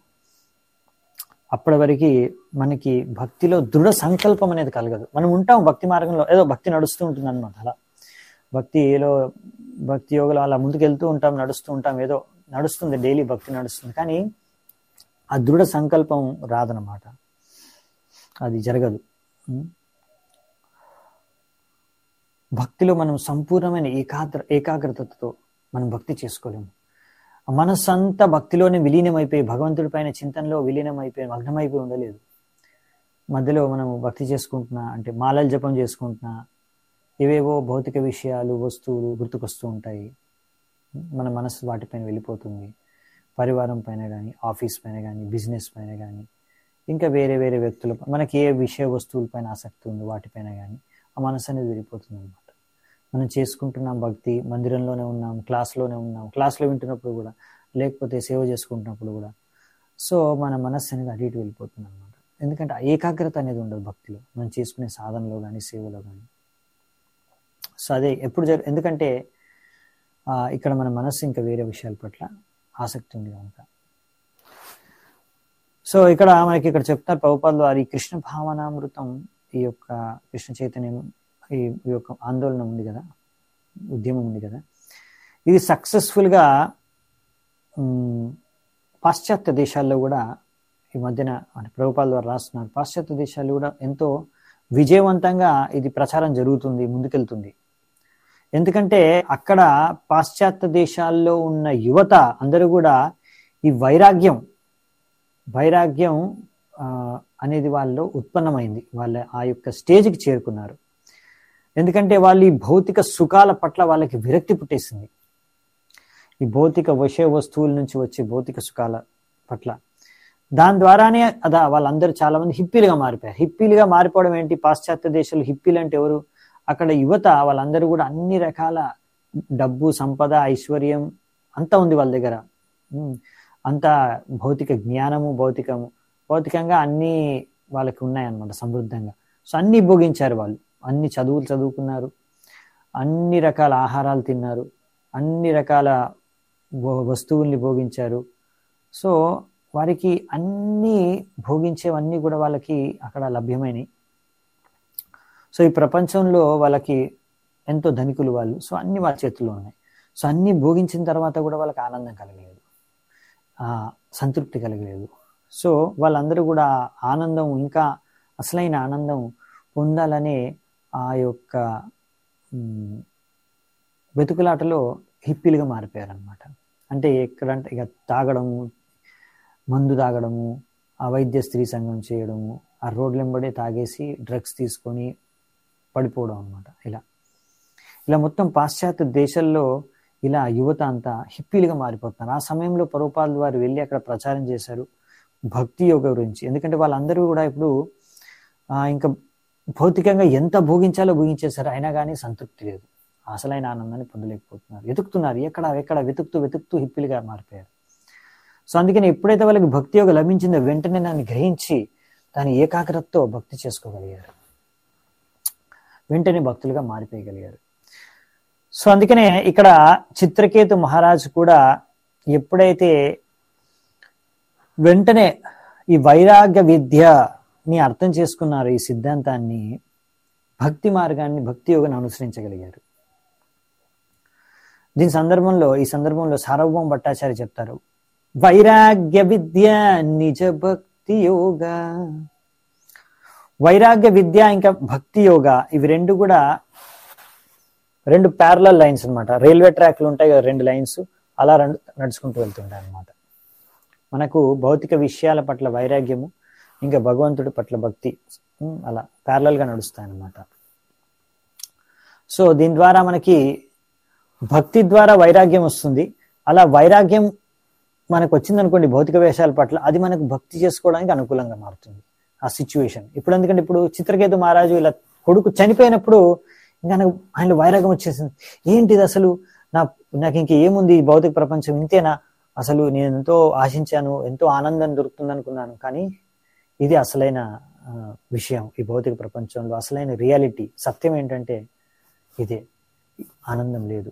అప్పటి వరకు మనకి భక్తిలో దృఢ సంకల్పం అనేది కలగదు మనం ఉంటాం భక్తి మార్గంలో ఏదో భక్తి నడుస్తూ ఉంటుంది అనమాట అలా భక్తిలో భక్తి యోగలో అలా ముందుకు వెళ్తూ ఉంటాం నడుస్తూ ఉంటాం ఏదో నడుస్తుంది డైలీ భక్తి నడుస్తుంది కానీ ఆ దృఢ సంకల్పం రాదనమాట అది జరగదు ఉం? భక్తిలో మనం సంపూర్ణమైన ఏకాగ్ర ఏకాగ్రతతో మనం భక్తి చేసుకోలేము ఆ మనస్సు అంతా భక్తిలోనే విలీనమైపోయి భగవంతుడి పైన చింతనలో విలీనమైపోయి మగ్నమైపోయి ఉండలేదు మధ్యలో మనం భక్తి చేసుకుంటున్నా అంటే మాలలు జపం చేసుకుంటున్నా ఏవేవో భౌతిక విషయాలు వస్తువులు గుర్తుకొస్తూ ఉంటాయి మన మనసు వాటిపైన వెళ్ళిపోతుంది పరివారం పైన కానీ ఆఫీస్ పైన కానీ బిజినెస్ పైన కానీ ఇంకా వేరే వేరే వ్యక్తుల మనకి ఏ విషయ వస్తువుల పైన ఆసక్తి ఉందో వాటిపైన కానీ ఆ మనసు అనేది వెళ్ళిపోతుంది అనమాట మనం చేసుకుంటున్నాం భక్తి మందిరంలోనే ఉన్నాం క్లాస్లోనే ఉన్నాం క్లాస్లో వింటున్నప్పుడు కూడా లేకపోతే సేవ చేసుకుంటున్నప్పుడు కూడా సో మన మనస్సు అనేది అటు ఇటు వెళ్ళిపోతుంది అనమాట ఎందుకంటే ఆ ఏకాగ్రత అనేది ఉండదు భక్తిలో మనం చేసుకునే సాధనలో కానీ సేవలో కానీ సో అదే ఎప్పుడు జరు ఎందుకంటే ఆ, ఇక్కడ మన మనస్సు ఇంకా వేరే విషయాల పట్ల ఆసక్తి ఉంది కనుక సో ఇక్కడ మనకి ఇక్కడ చెప్తారు ప్రభుపాద్ వారి కృష్ణ భావనామృతం ఈ యొక్క కృష్ణ చైతన్యం ఈ ఈ యొక్క ఆందోళన ఉంది కదా ఉద్యమం ఉంది కదా ఇది సక్సెస్ఫుల్గా పాశ్చాత్య దేశాల్లో కూడా ఈ మధ్యన అంటే ప్రభుపాల ద్వారా రాస్తున్నారు పాశ్చాత్య దేశాల్లో కూడా ఎంతో విజయవంతంగా ఇది ప్రచారం జరుగుతుంది ముందుకెళ్తుంది ఎందుకంటే అక్కడ పాశ్చాత్య దేశాల్లో ఉన్న యువత అందరూ కూడా ఈ వైరాగ్యం వైరాగ్యం ఆ, అనేది వాళ్ళలో ఉత్పన్నమైంది వాళ్ళ ఆ యొక్క స్టేజ్కి చేరుకున్నారు ఎందుకంటే వాళ్ళు ఈ భౌతిక సుఖాల పట్ల వాళ్ళకి విరక్తి పుట్టేసింది ఈ భౌతిక విషయ వస్తువుల నుంచి వచ్చే భౌతిక సుఖాల పట్ల దాని ద్వారానే అదా వాళ్ళందరూ చాలా మంది హిప్పీలుగా మారిపోయారు హిప్పీలుగా మారిపోవడం ఏంటి పాశ్చాత్య దేశాలు హిప్పీలు అంటే ఎవరు అక్కడ యువత వాళ్ళందరూ కూడా అన్ని రకాల డబ్బు సంపద ఐశ్వర్యం అంతా ఉంది వాళ్ళ దగ్గర ఉమ్, అంతా భౌతిక జ్ఞానము భౌతికము భౌతికంగా అన్ని వాళ్ళకి ఉన్నాయన్నమాట సమృద్ధంగా సో అన్ని భోగించారు వాళ్ళు అన్ని చదువులు చదువుకున్నారు అన్ని రకాల ఆహారాలు తిన్నారు అన్ని రకాల భో- వస్తువుల్ని భోగించారు సో వారికి అన్ని భోగించేవన్నీ కూడా వాళ్ళకి అక్కడ లభ్యమైనవి సో ఈ ప్రపంచంలో వాళ్ళకి ఎంతో ధనికులు వాళ్ళు సో అన్ని వాళ్ళ చేతుల్లో ఉన్నాయి సో అన్ని భోగించిన తర్వాత కూడా వాళ్ళకి ఆనందం కలగలేదు ఆ, సంతృప్తి కలగలేదు సో వాళ్ళందరూ కూడా ఆనందం ఇంకా అసలైన ఆనందం పొందాలనే ఆ యొక్క ఉమ్, వెతుకులాటలో హిప్పీలుగా మారిపోయారు అనమాట అంటే ఎక్కడంటే ఇక తాగడము మందు తాగడము అవైద్య స్త్రీ సంఘం చేయడము ఆ రోడ్లెంబడే తాగేసి డ్రగ్స్ తీసుకొని పడిపోవడం అనమాట ఇలా ఇలా మొత్తం పాశ్చాత్య దేశాల్లో ఇలా యువత అంతా హిప్పీలుగా మారిపోతున్నారు ఆ సమయంలో పరోపాల్ వారు వెళ్ళి అక్కడ ప్రచారం చేశారు భక్తి యోగ గురించి ఎందుకంటే వాళ్ళందరూ కూడా ఇప్పుడు ఆ, ఇంకా భౌతికంగా ఎంత భోగించాలో భోగించేశారు అయినా కానీ సంతృప్తి లేదు అసలైన ఆనందాన్ని పొందలేకపోతున్నారు వెతుకుతున్నారు ఎక్కడ ఎక్కడ వెతుకుతూ వెతుకుతూ హిప్పిలుగా మారిపోయారు సో అందుకని ఎప్పుడైతే వాళ్ళకి భక్తి యోగ లభించిందో వెంటనే దాన్ని గ్రహించి దాని ఏకాగ్రతతో భక్తి చేసుకోగలిగారు వెంటనే భక్తులుగా మారిపోయగలిగారు సో అందుకనే ఇక్కడ చిత్రకేతు మహారాజు కూడా ఎప్పుడైతే వెంటనే ఈ వైరాగ్య విద్యని అర్థం చేసుకున్నారు ఈ సిద్ధాంతాన్ని భక్తి మార్గాన్ని భక్తి యోగాన్ని అనుసరించగలిగారు దీని సందర్భంలో ఈ సందర్భంలో సార్వభౌమ భట్టాచార్య చెప్తారు వైరాగ్య విద్య నిజ భక్తి యోగ వైరాగ్య విద్య ఇంకా భక్తి యోగ ఇవి రెండు కూడా రెండు ప్యారలల్ లైన్స్ అన్నమాట రైల్వే ట్రాక్లు ఉంటాయి కదా రెండు లైన్స్ అలా రెండు నడుచుకుంటూ వెళ్తుంటాయి అన్నమాట మనకు భౌతిక విషయాల పట్ల వైరాగ్యము ఇంకా భగవంతుడి పట్ల భక్తి ఉమ్, అలా ప్యారలల్ గా నడుస్తాయి అన్నమాట సో దీని ద్వారా మనకి భక్తి ద్వారా వైరాగ్యం వస్తుంది అలా వైరాగ్యం మనకు వచ్చిందనుకోండి భౌతిక వేషాల పట్ల అది మనకు భక్తి చేసుకోవడానికి అనుకూలంగా మారుతుంది ఆ సిచ్యువేషన్ ఇప్పుడు ఎందుకంటే ఇప్పుడు చిత్రకేతు మహారాజు ఇలా కొడుకు చనిపోయినప్పుడు ఇంకా నాకు ఆయనలో వైరాగ్యం వచ్చేసింది ఏంటిది అసలు నా నాకు ఇంక ఏముంది ఈ భౌతిక ప్రపంచం ఇంతేనా అసలు నేను ఎంతో ఆశించాను ఎంతో ఆనందం దొరుకుతుంది అనుకున్నాను కానీ ఇది అసలైన ఆ, విషయం ఈ భౌతిక ప్రపంచంలో అసలైన రియాలిటీ సత్యం ఏంటంటే ఇదే ఆనందం లేదు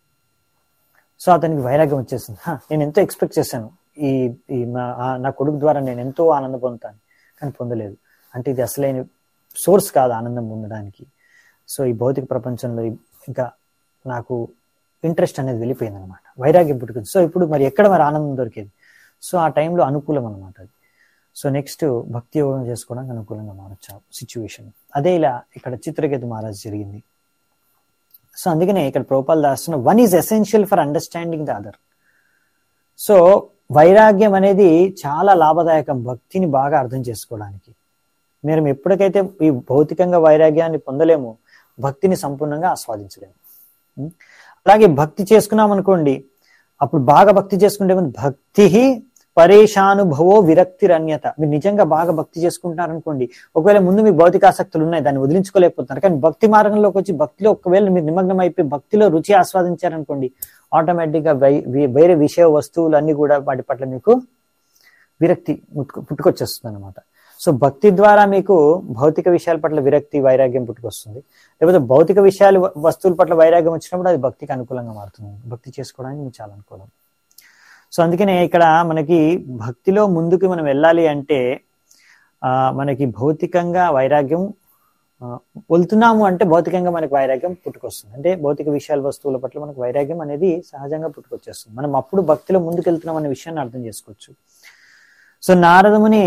సో అతనికి వైరాగ్యం వచ్చేసింది "హ, నేను ఎంతో ఎక్స్పెక్ట్ చేశాను ఈ ఈ మా- ఆ నా కొడుకు ద్వారా నేను ఎంతో ఆనందం పొందుతాను కానీ పొందలేదు అంటే ఇది అసలైన సోర్స్ కాదు ఆనందం పొందడానికి సో ఈ భౌతిక ప్రపంచంలో ఈ- ఇంకా నాకు ఇంట్రెస్ట్ అనేది వెళ్ళిపోయింది అనమాట వైరాగ్యం పుట్టుకుంది సో ఇప్పుడు మరి ఎక్కడ మరి ఆనందం దొరికేది సో ఆ టైంలో అనుకూలం అనమాట అది సో నెక్స్ట్ భక్తి యోగం చేసుకోవడానికి అనుకూలంగా మారచ్చు సిచ్యువేషన్ అదే ఇలా ఇక్కడ చిత్రకేతు మహారాజ్ జరిగింది సో అందుకనే ఇక్కడ ప్రోపాల్ దాస్తున్న one is essential for understanding the other so వైరాగ్యం అనేది చాలా లాభదాయకం భక్తిని బాగా అర్థం చేసుకోవడానికి మీరు ఎప్పటికైతే ఈ భౌతికంగా వైరాగ్యాన్ని పొందలేము భక్తిని సంపూర్ణంగా ఆస్వాదించలేము ఉం? అలాగే భక్తి చేసుకున్నాం అనుకోండి అప్పుడు బాగా భక్తి చేసుకుంటే ఏముంది? భక్తి పరేషానుభవో విరక్తిరన్యత మీరు నిజంగా బాగా భక్తి చేసుకుంటున్నారు అనుకోండి ఒకవేళ ముందు మీకు భౌతిక ఆసక్తులు ఉన్నాయి దాన్ని వదిలించుకోలేకపోతున్నారు కానీ భక్తి మార్గంలోకి వచ్చి భక్తిలో ఒకవేళ మీరు నిమగ్నం అయిపోయి భక్తిలో రుచి ఆస్వాదించారనుకోండి ఆటోమేటిక్ గా వై- వే- వేరే విషయ వస్తువులు అన్ని కూడా వాటి పట్ల మీకు విరక్తి ముట్టుకు- పుట్టుకొచ్చేస్తుంది అనమాట సో భక్తి ద్వారా మీకు భౌతిక విషయాల పట్ల విరక్తి వైరాగ్యం పుట్టుకొస్తుంది లేకపోతే భౌతిక విషయాలు వ- వస్తువుల పట్ల వైరాగ్యం వచ్చినప్పుడు అది భక్తికి అనుకూలంగా మారుతుంది భక్తి చేసుకోవడానికి మీకు చాలా అనుకూలం సో అందుకనే ఇక్కడ మనకి భక్తిలో ముందుకు మనం వెళ్ళాలి అంటే ఆ మనకి భౌతికంగా వైరాగ్యం ఆ, వెళ్తున్నాము అంటే భౌతికంగా మనకి వైరాగ్యం పుట్టుకొస్తుంది అంటే భౌతిక విషయాల వస్తువుల పట్ల మనకు వైరాగ్యం అనేది సహజంగా పుట్టుకొచ్చేస్తుంది మనం అప్పుడు భక్తిలో ముందుకు వెళ్తున్నాం అనే విషయాన్ని అర్థం చేసుకోవచ్చు సో నారదముని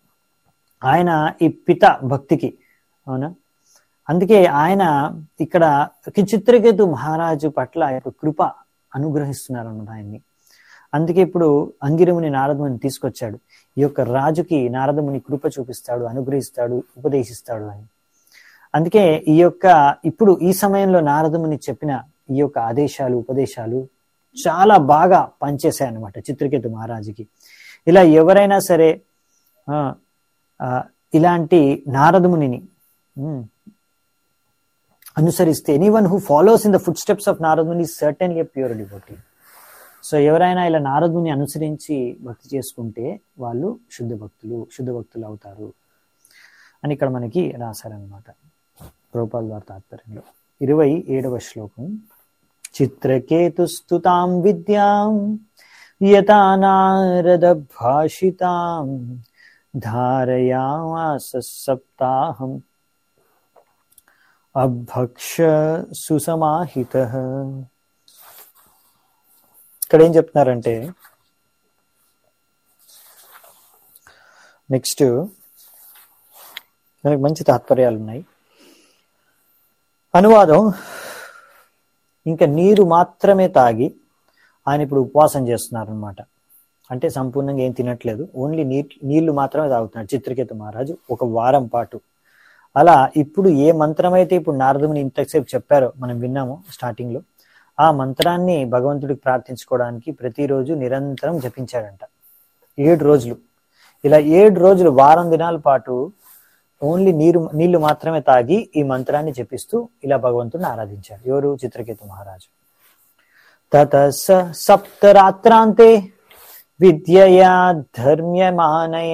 ఆయన ఈ పిత భక్తికి అవునా అందుకే ఆయన ఇక్కడ చిత్రకేతు మహారాజు పట్ల యొక్క కృప అనుగ్రహిస్తున్నారు అన్నమాట ఆయన్ని అందుకే ఇప్పుడు అంగిరముని నారదముని తీసుకొచ్చాడు ఈ యొక్క రాజుకి నారదముని కృప చూపిస్తాడు అనుగ్రహిస్తాడు ఉపదేశిస్తాడు అని అందుకే ఈ యొక్క ఇప్పుడు ఈ సమయంలో నారదముని చెప్పిన ఈ యొక్క ఆదేశాలు ఉపదేశాలు చాలా బాగా పనిచేశాయి అన్నమాట చిత్రకేతు మహారాజుకి ఇలా ఎవరైనా సరే ఆ, ఆ, ఇలాంటి నారదమునిని ఉమ్, అనుసరిస్తే anyone who follows in the footsteps of నారదుని సర్టెన్లీ ప్యూర్ డివోటీ సో ఎవరైనా ఇలా నారదుని అనుసరించి భక్తి చేసుకుంటే వాళ్ళు శుద్ధ భక్తులు శుద్ధ భక్తులు అవుతారు అని ఇక్కడ మనకి రాశారనమాట రూపాల ద్వారా తాత్పర్యంలో ఇరవై ఏడవ శ్లోకం చిత్రకేతుస్తుతాం విద్యాం యథా నారద భాషితాం ధారయామాస సప్తాహం అభక్ష సుసమాహిత ఇక్కడ ఏం చెప్తున్నారంటే నెక్స్ట్ దానికి మంచి తాత్పర్యాలు ఉన్నాయి అనువాదం ఇంకా నీరు మాత్రమే తాగి ఆయన ఇప్పుడు ఉపవాసం చేస్తున్నారు అనమాట అంటే సంపూర్ణంగా ఏం తినట్లేదు ఓన్లీ నీ నీళ్లు మాత్రమే తాగుతున్నాడు చిత్రకేతు మహారాజు ఒక వారం పాటు అలా ఇప్పుడు ఏ మంత్రం అయితే ఇప్పుడు నారదుని ఇంతసేపు చెప్పారో మనం విన్నాము స్టార్టింగ్ లో ఆ మంత్రాన్ని భగవంతుడికి ప్రార్థించుకోవడానికి ప్రతిరోజు నిరంతరం జపించాడంట ఏడు రోజులు ఇలా ఏడు రోజులు వారం దినాల పాటు ఓన్లీ నీరు నీళ్లు మాత్రమే తాగి ఈ మంత్రాన్ని జపిస్తూ ఇలా భగవంతుడిని ఆరాధించాడు ఎవరు చిత్రకేతు మహారాజు తత స సప్తరాత్రాంతే విద్యయా ధర్మ్యమానయ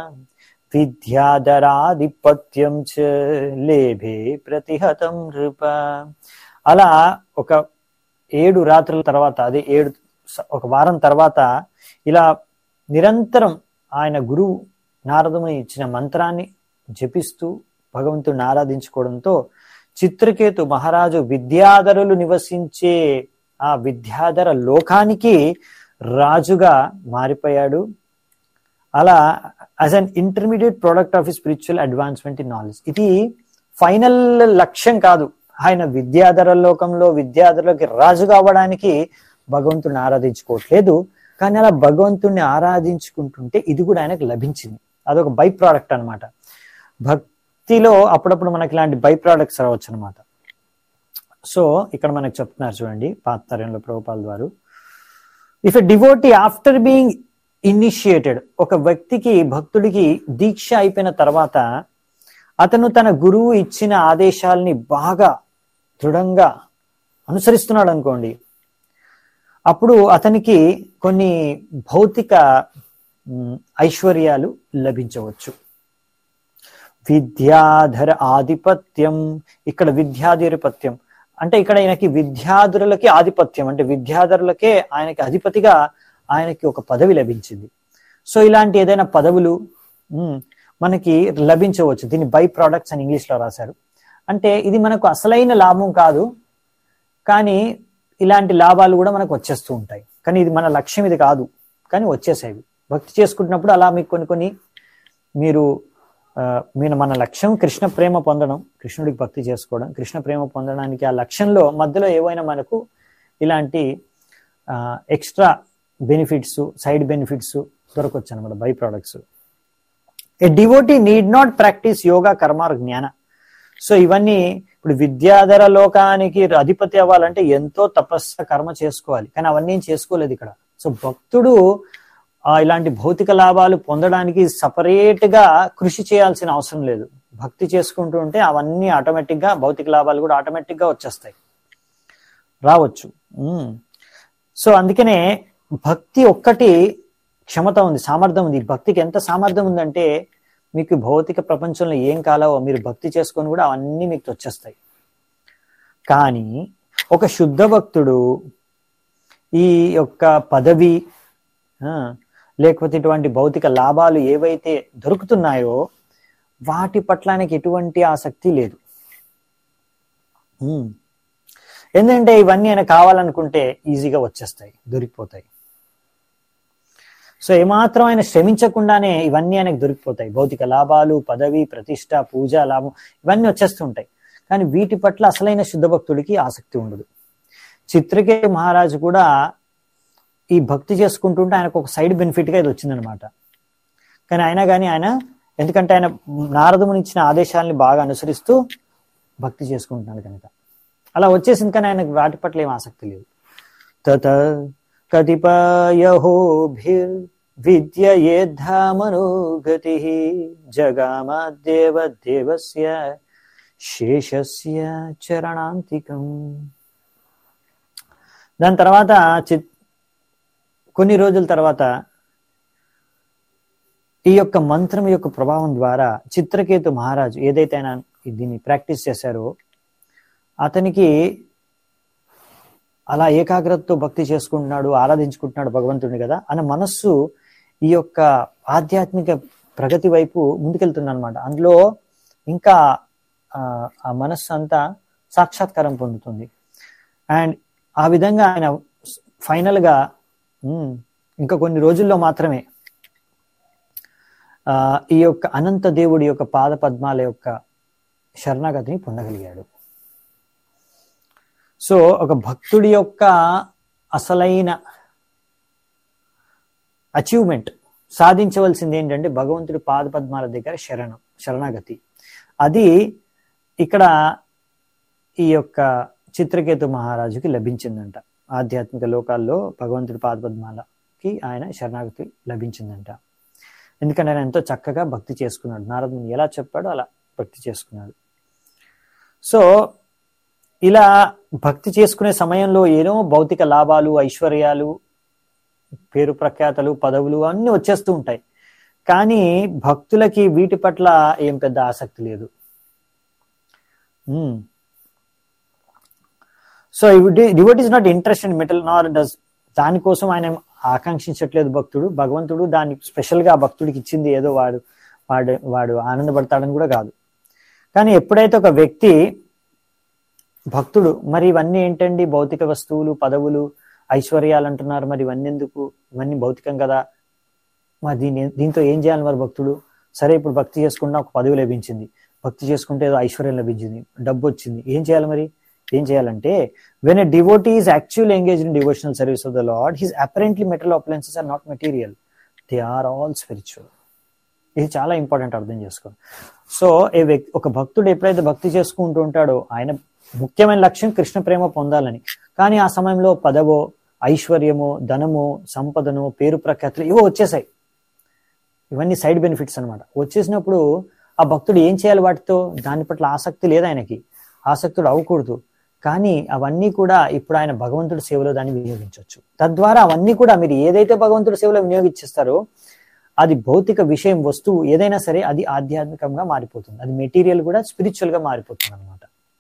విద్యాధరాధిపత్యం చ లేభే ప్రతిహతం నృప అలా ఒక ఏడు రాత్రుల తర్వాత అదే ఏడు స- ఒక వారం తర్వాత ఇలా నిరంతరం ఆయన గురువు నారదుని ఇచ్చిన మంత్రాన్ని జపిస్తూ భగవంతుడిని ఆరాధించుకోవడంతో చిత్రకేతు మహారాజు విద్యాధరులు నివసించే ఆ విద్యాధర లోకానికి రాజుగా మారిపోయాడు అలా as an intermediate product of spiritual advancement in knowledge ఇది ఫైనల్ లక్ష్యం కాదు ఆయన విద్యాధర లోకంలో విద్యాధరులకి రాజుగా అవ్వడానికి భగవంతుడిని ఆరాధించుకోవట్లేదు కానీ అలా భగవంతుడిని ఆరాధించుకుంటుంటే ఇది కూడా ఆయనకు లభించింది అదొక బై ప్రోడక్ట్ అన్నమాట భక్తిలో అప్పుడప్పుడు మనకి ఇలాంటి బై ప్రోడక్ట్స్ రావచ్చు అనమాట సో ఇక్కడ మనకు చెప్తున్నారు చూడండి పాత్రయంలో ప్రభుపాల్ వారు if a devotee after being initiated ఒక వ్యక్తికి భక్తుడికి దీక్ష అయిపోయిన తర్వాత అతను తన గురువు ఇచ్చిన ఆదేశాల్ని బాగా దృఢంగా అనుసరిస్తున్నాడు అనుకోండి అప్పుడు అతనికి కొన్ని భౌతిక మ్, ఐశ్వర్యాలు లభించవచ్చు విద్యాధర ఆధిపత్యం ఇక్కడ విద్యాధిపత్యం అంటే ఇక్కడ ఆయనకి విద్యాధరులకి ఆధిపత్యం అంటే విద్యాధరులకే ఆయనకి అధిపతిగా ఆయనకి ఒక పదవి లభించింది సో ఇలాంటి ఏదైనా పదవులు ఉమ్, మనకి లభించవచ్చు దీన్ని బై ప్రోడక్ట్స్ అని ఇంగ్లీష్ లో రాశారు అంటే ఇది మనకు అసలైన లాభం కాదు కానీ ఇలాంటి లాభాలు కూడా మనకు వచ్చేస్తూ ఉంటాయి కానీ ఇది మన లక్ష్యం ఇది కాదు కానీ వచ్చేసేవి భక్తి చేసుకుంటున్నప్పుడు అలా మీకు కొన్ని కొన్ని మీరు ఆ, మీరు మన లక్ష్యం కృష్ణ ప్రేమ పొందడం కృష్ణుడికి భక్తి చేసుకోవడం కృష్ణ ప్రేమ పొందడానికి ఆ లక్ష్యంలో మధ్యలో ఏవైనా మనకు ఇలాంటి ఎక్స్ట్రా బెనిఫిట్స్ సైడ్ బెనిఫిట్స్ దొరకవచ్చు అనమాట by products a devotee need not practice yoga karma or జ్ఞాన సో ఇవన్నీ ఇప్పుడు విద్యాధర లోకానికి అధిపతి అవ్వాలంటే ఎంతో తపస్స కర్మ చేసుకోవాలి కానీ అవన్నీ ఏం చేసుకోలేదు ఇక్కడ సో భక్తుడు ఆ ఇలాంటి భౌతిక లాభాలు పొందడానికి సపరేట్ గా కృషి చేయాల్సిన అవసరం లేదు భక్తి చేసుకుంటూ ఉంటే అవన్నీ ఆటోమేటిక్ గా భౌతిక లాభాలు కూడా ఆటోమేటిక్ గా వచ్చేస్తాయి రావచ్చు ఉమ్. సో అందుకనే భక్తి ఒక్కటి క్షమత ఉంది సామర్థ్యం ఉంది ఈ భక్తికి ఎంత సామర్థ్యం ఉందంటే మీకు భౌతిక ప్రపంచంలో ఏం కాలావో మీరు భక్తి చేసుకొని కూడా అవన్నీ మీకు వచ్చేస్తాయి కానీ ఒక శుద్ధ భక్తుడు ఈ యొక్క పదవి ఆ, లేకపోతే ఇటువంటి భౌతిక లాభాలు ఏవైతే దొరుకుతున్నాయో వాటి పట్ల ఆయనకి ఎటువంటి ఆసక్తి లేదు ఉమ్. ఎందుకంటే ఇవన్నీ ఆయన కావాలనుకుంటే ఈజీగా వచ్చేస్తాయి దొరికిపోతాయి సో ఏమాత్రం ఆయన శ్రమించకుండానే ఇవన్నీ ఆయనకు దొరికిపోతాయి భౌతిక లాభాలు పదవి ప్రతిష్ట పూజ లాభం ఇవన్నీ వచ్చేస్తుంటాయి కానీ వీటి పట్ల అసలైన శుద్ధ భక్తుడికి ఆసక్తి ఉండదు చిత్రకే మహారాజు కూడా ఈ భక్తి చేసుకుంటుంటే ఆయనకు ఒక సైడ్ బెనిఫిట్ గా ఇది వచ్చిందనమాట కానీ అయినా కానీ ఆయన ఎందుకంటే ఆయన నారదుముని ఇచ్చిన ఆదేశాలని బాగా అనుసరిస్తూ భక్తి చేసుకుంటున్నాడు కనుక అలా వచ్చేసింది కానీ ఆయనకు వాటి పట్ల ఏం ఆసక్తి లేదు తత కతిపయహోభిర్ విద్యయేద్ధామనుగతి జగామదేవ దేవస్య శేషస్య చరణాంతికం దాని తర్వాత చిత్ కొన్ని రోజుల తర్వాత ఈ యొక్క మంత్రం యొక్క ప్రభావం ద్వారా చిత్రకేతు మహారాజు ఏదైతే ఆయన దీన్ని ప్రాక్టీస్ చేశారో అతనికి అలా ఏకాగ్రతతో భక్తి చేసుకుంటున్నాడు ఆరాధించుకుంటున్నాడు భగవంతుడిని కదా అన్న మనస్సు ఈ యొక్క ఆధ్యాత్మిక ప్రగతి వైపు ముందుకెళ్తుంది అనమాట అందులో ఇంకా ఆ, ఆ మనస్సు అంతా సాక్షాత్కారం పొందుతుంది అండ్ ఆ విధంగా ఆయన ఫైనల్ గా ఉమ్, ఇంకా కొన్ని రోజుల్లో మాత్రమే ఆ, ఈ యొక్క అనంత దేవుడి యొక్క పాద పద్మాల యొక్క శరణాగతిని పొందగలిగాడు సో ఒక భక్తుడి యొక్క అసలైన అచీవ్మెంట్ సాధించవలసింది ఏంటంటే భగవంతుడి పాద పద్మాల దగ్గర శరణం శరణాగతి అది ఇక్కడ ఈ యొక్క చిత్రకేతు మహారాజుకి లభించిందంట ఆధ్యాత్మిక లోకాల్లో భగవంతుడి పాద పద్మాలకి ఆయన శరణాగతి లభించిందంట ఎందుకంటే ఆయన ఎంతో చక్కగా భక్తి చేసుకున్నాడు నారదుని ఎలా చెప్పాడో అలా భక్తి చేసుకున్నాడు సో ఇలా భక్తి చేసుకునే సమయంలో ఏదో భౌతిక లాభాలు ఐశ్వర్యాలు పేరు ప్రఖ్యాతలు పదవులు అన్నీ వచ్చేస్తూ ఉంటాయి కానీ భక్తులకి వీటి పట్ల ఏం పెద్ద ఆసక్తి లేదు so devote is not interest in metal nor does దానికోసం ఆయన ఆకాంక్షించట్లేదు భక్తుడు భగవంతుడు దాన్ని స్పెషల్ గా భక్తుడికి ఇచ్చింది ఏదో వాడు వాడు వాడు ఆనందపడతాడని కూడా కాదు కానీ ఎప్పుడైతే ఒక వ్యక్తి భక్తుడు మరి ఇవన్నీ ఏంటండి భౌతిక వస్తువులు పదవులు ఐశ్వర్యాలు అంటున్నారు మరి ఇవన్నీ ఎందుకు ఇవన్నీ భౌతికం కదా మరి దీని దీంతో ఏం చేయాలి మరి భక్తుడు సరే ఇప్పుడు భక్తి చేసుకున్నా ఒక పదవి లభించింది భక్తి చేసుకుంటే ఏదో ఐశ్వర్యం లభించింది డబ్బు వచ్చింది ఏం చేయాలి మరి ఏం చేయాలంటే when a devotee is actual engage in devotional service of the lord his apparently metal appliances are not material they are all spiritual ఇది చాలా ఇంపార్టెంట్ అర్థం చేసుకోండి సో ఏ వ్యక్తి ఒక భక్తుడు ఎప్పుడైతే భక్తి చేసుకుంటూ ఉంటాడో ఆయన ముఖ్యమైన లక్ష్యం కృష్ణ ప్రేమ పొందాలని కానీ ఆ సమయంలో పదవో ఐశ్వర్యమో ధనమో సంపదనో పేరు ప్రఖ్యాతులు ఇవో వచ్చేసాయి ఇవన్నీ సైడ్ బెనిఫిట్స్ అనమాట వచ్చేసినప్పుడు ఆ భక్తుడు ఏం చేయాలి వాటితో దాని పట్ల ఆసక్తి లేదు ఆయనకి ఆసక్తుడు అవ్వకూడదు కానీ అవన్నీ కూడా ఇప్పుడు ఆయన భగవంతుడి సేవలో దాన్ని వినియోగించవచ్చు తద్వారా అవన్నీ కూడా మీరు ఏదైతే భగవంతుడి సేవలో వినియోగించేస్తారో అది భౌతిక విషయం వస్తువు ఏదైనా సరే అది ఆధ్యాత్మికంగా మారిపోతుంది అది మెటీరియల్ కూడా స్పిరిచువల్ గా మారిపోతుంది అనమాట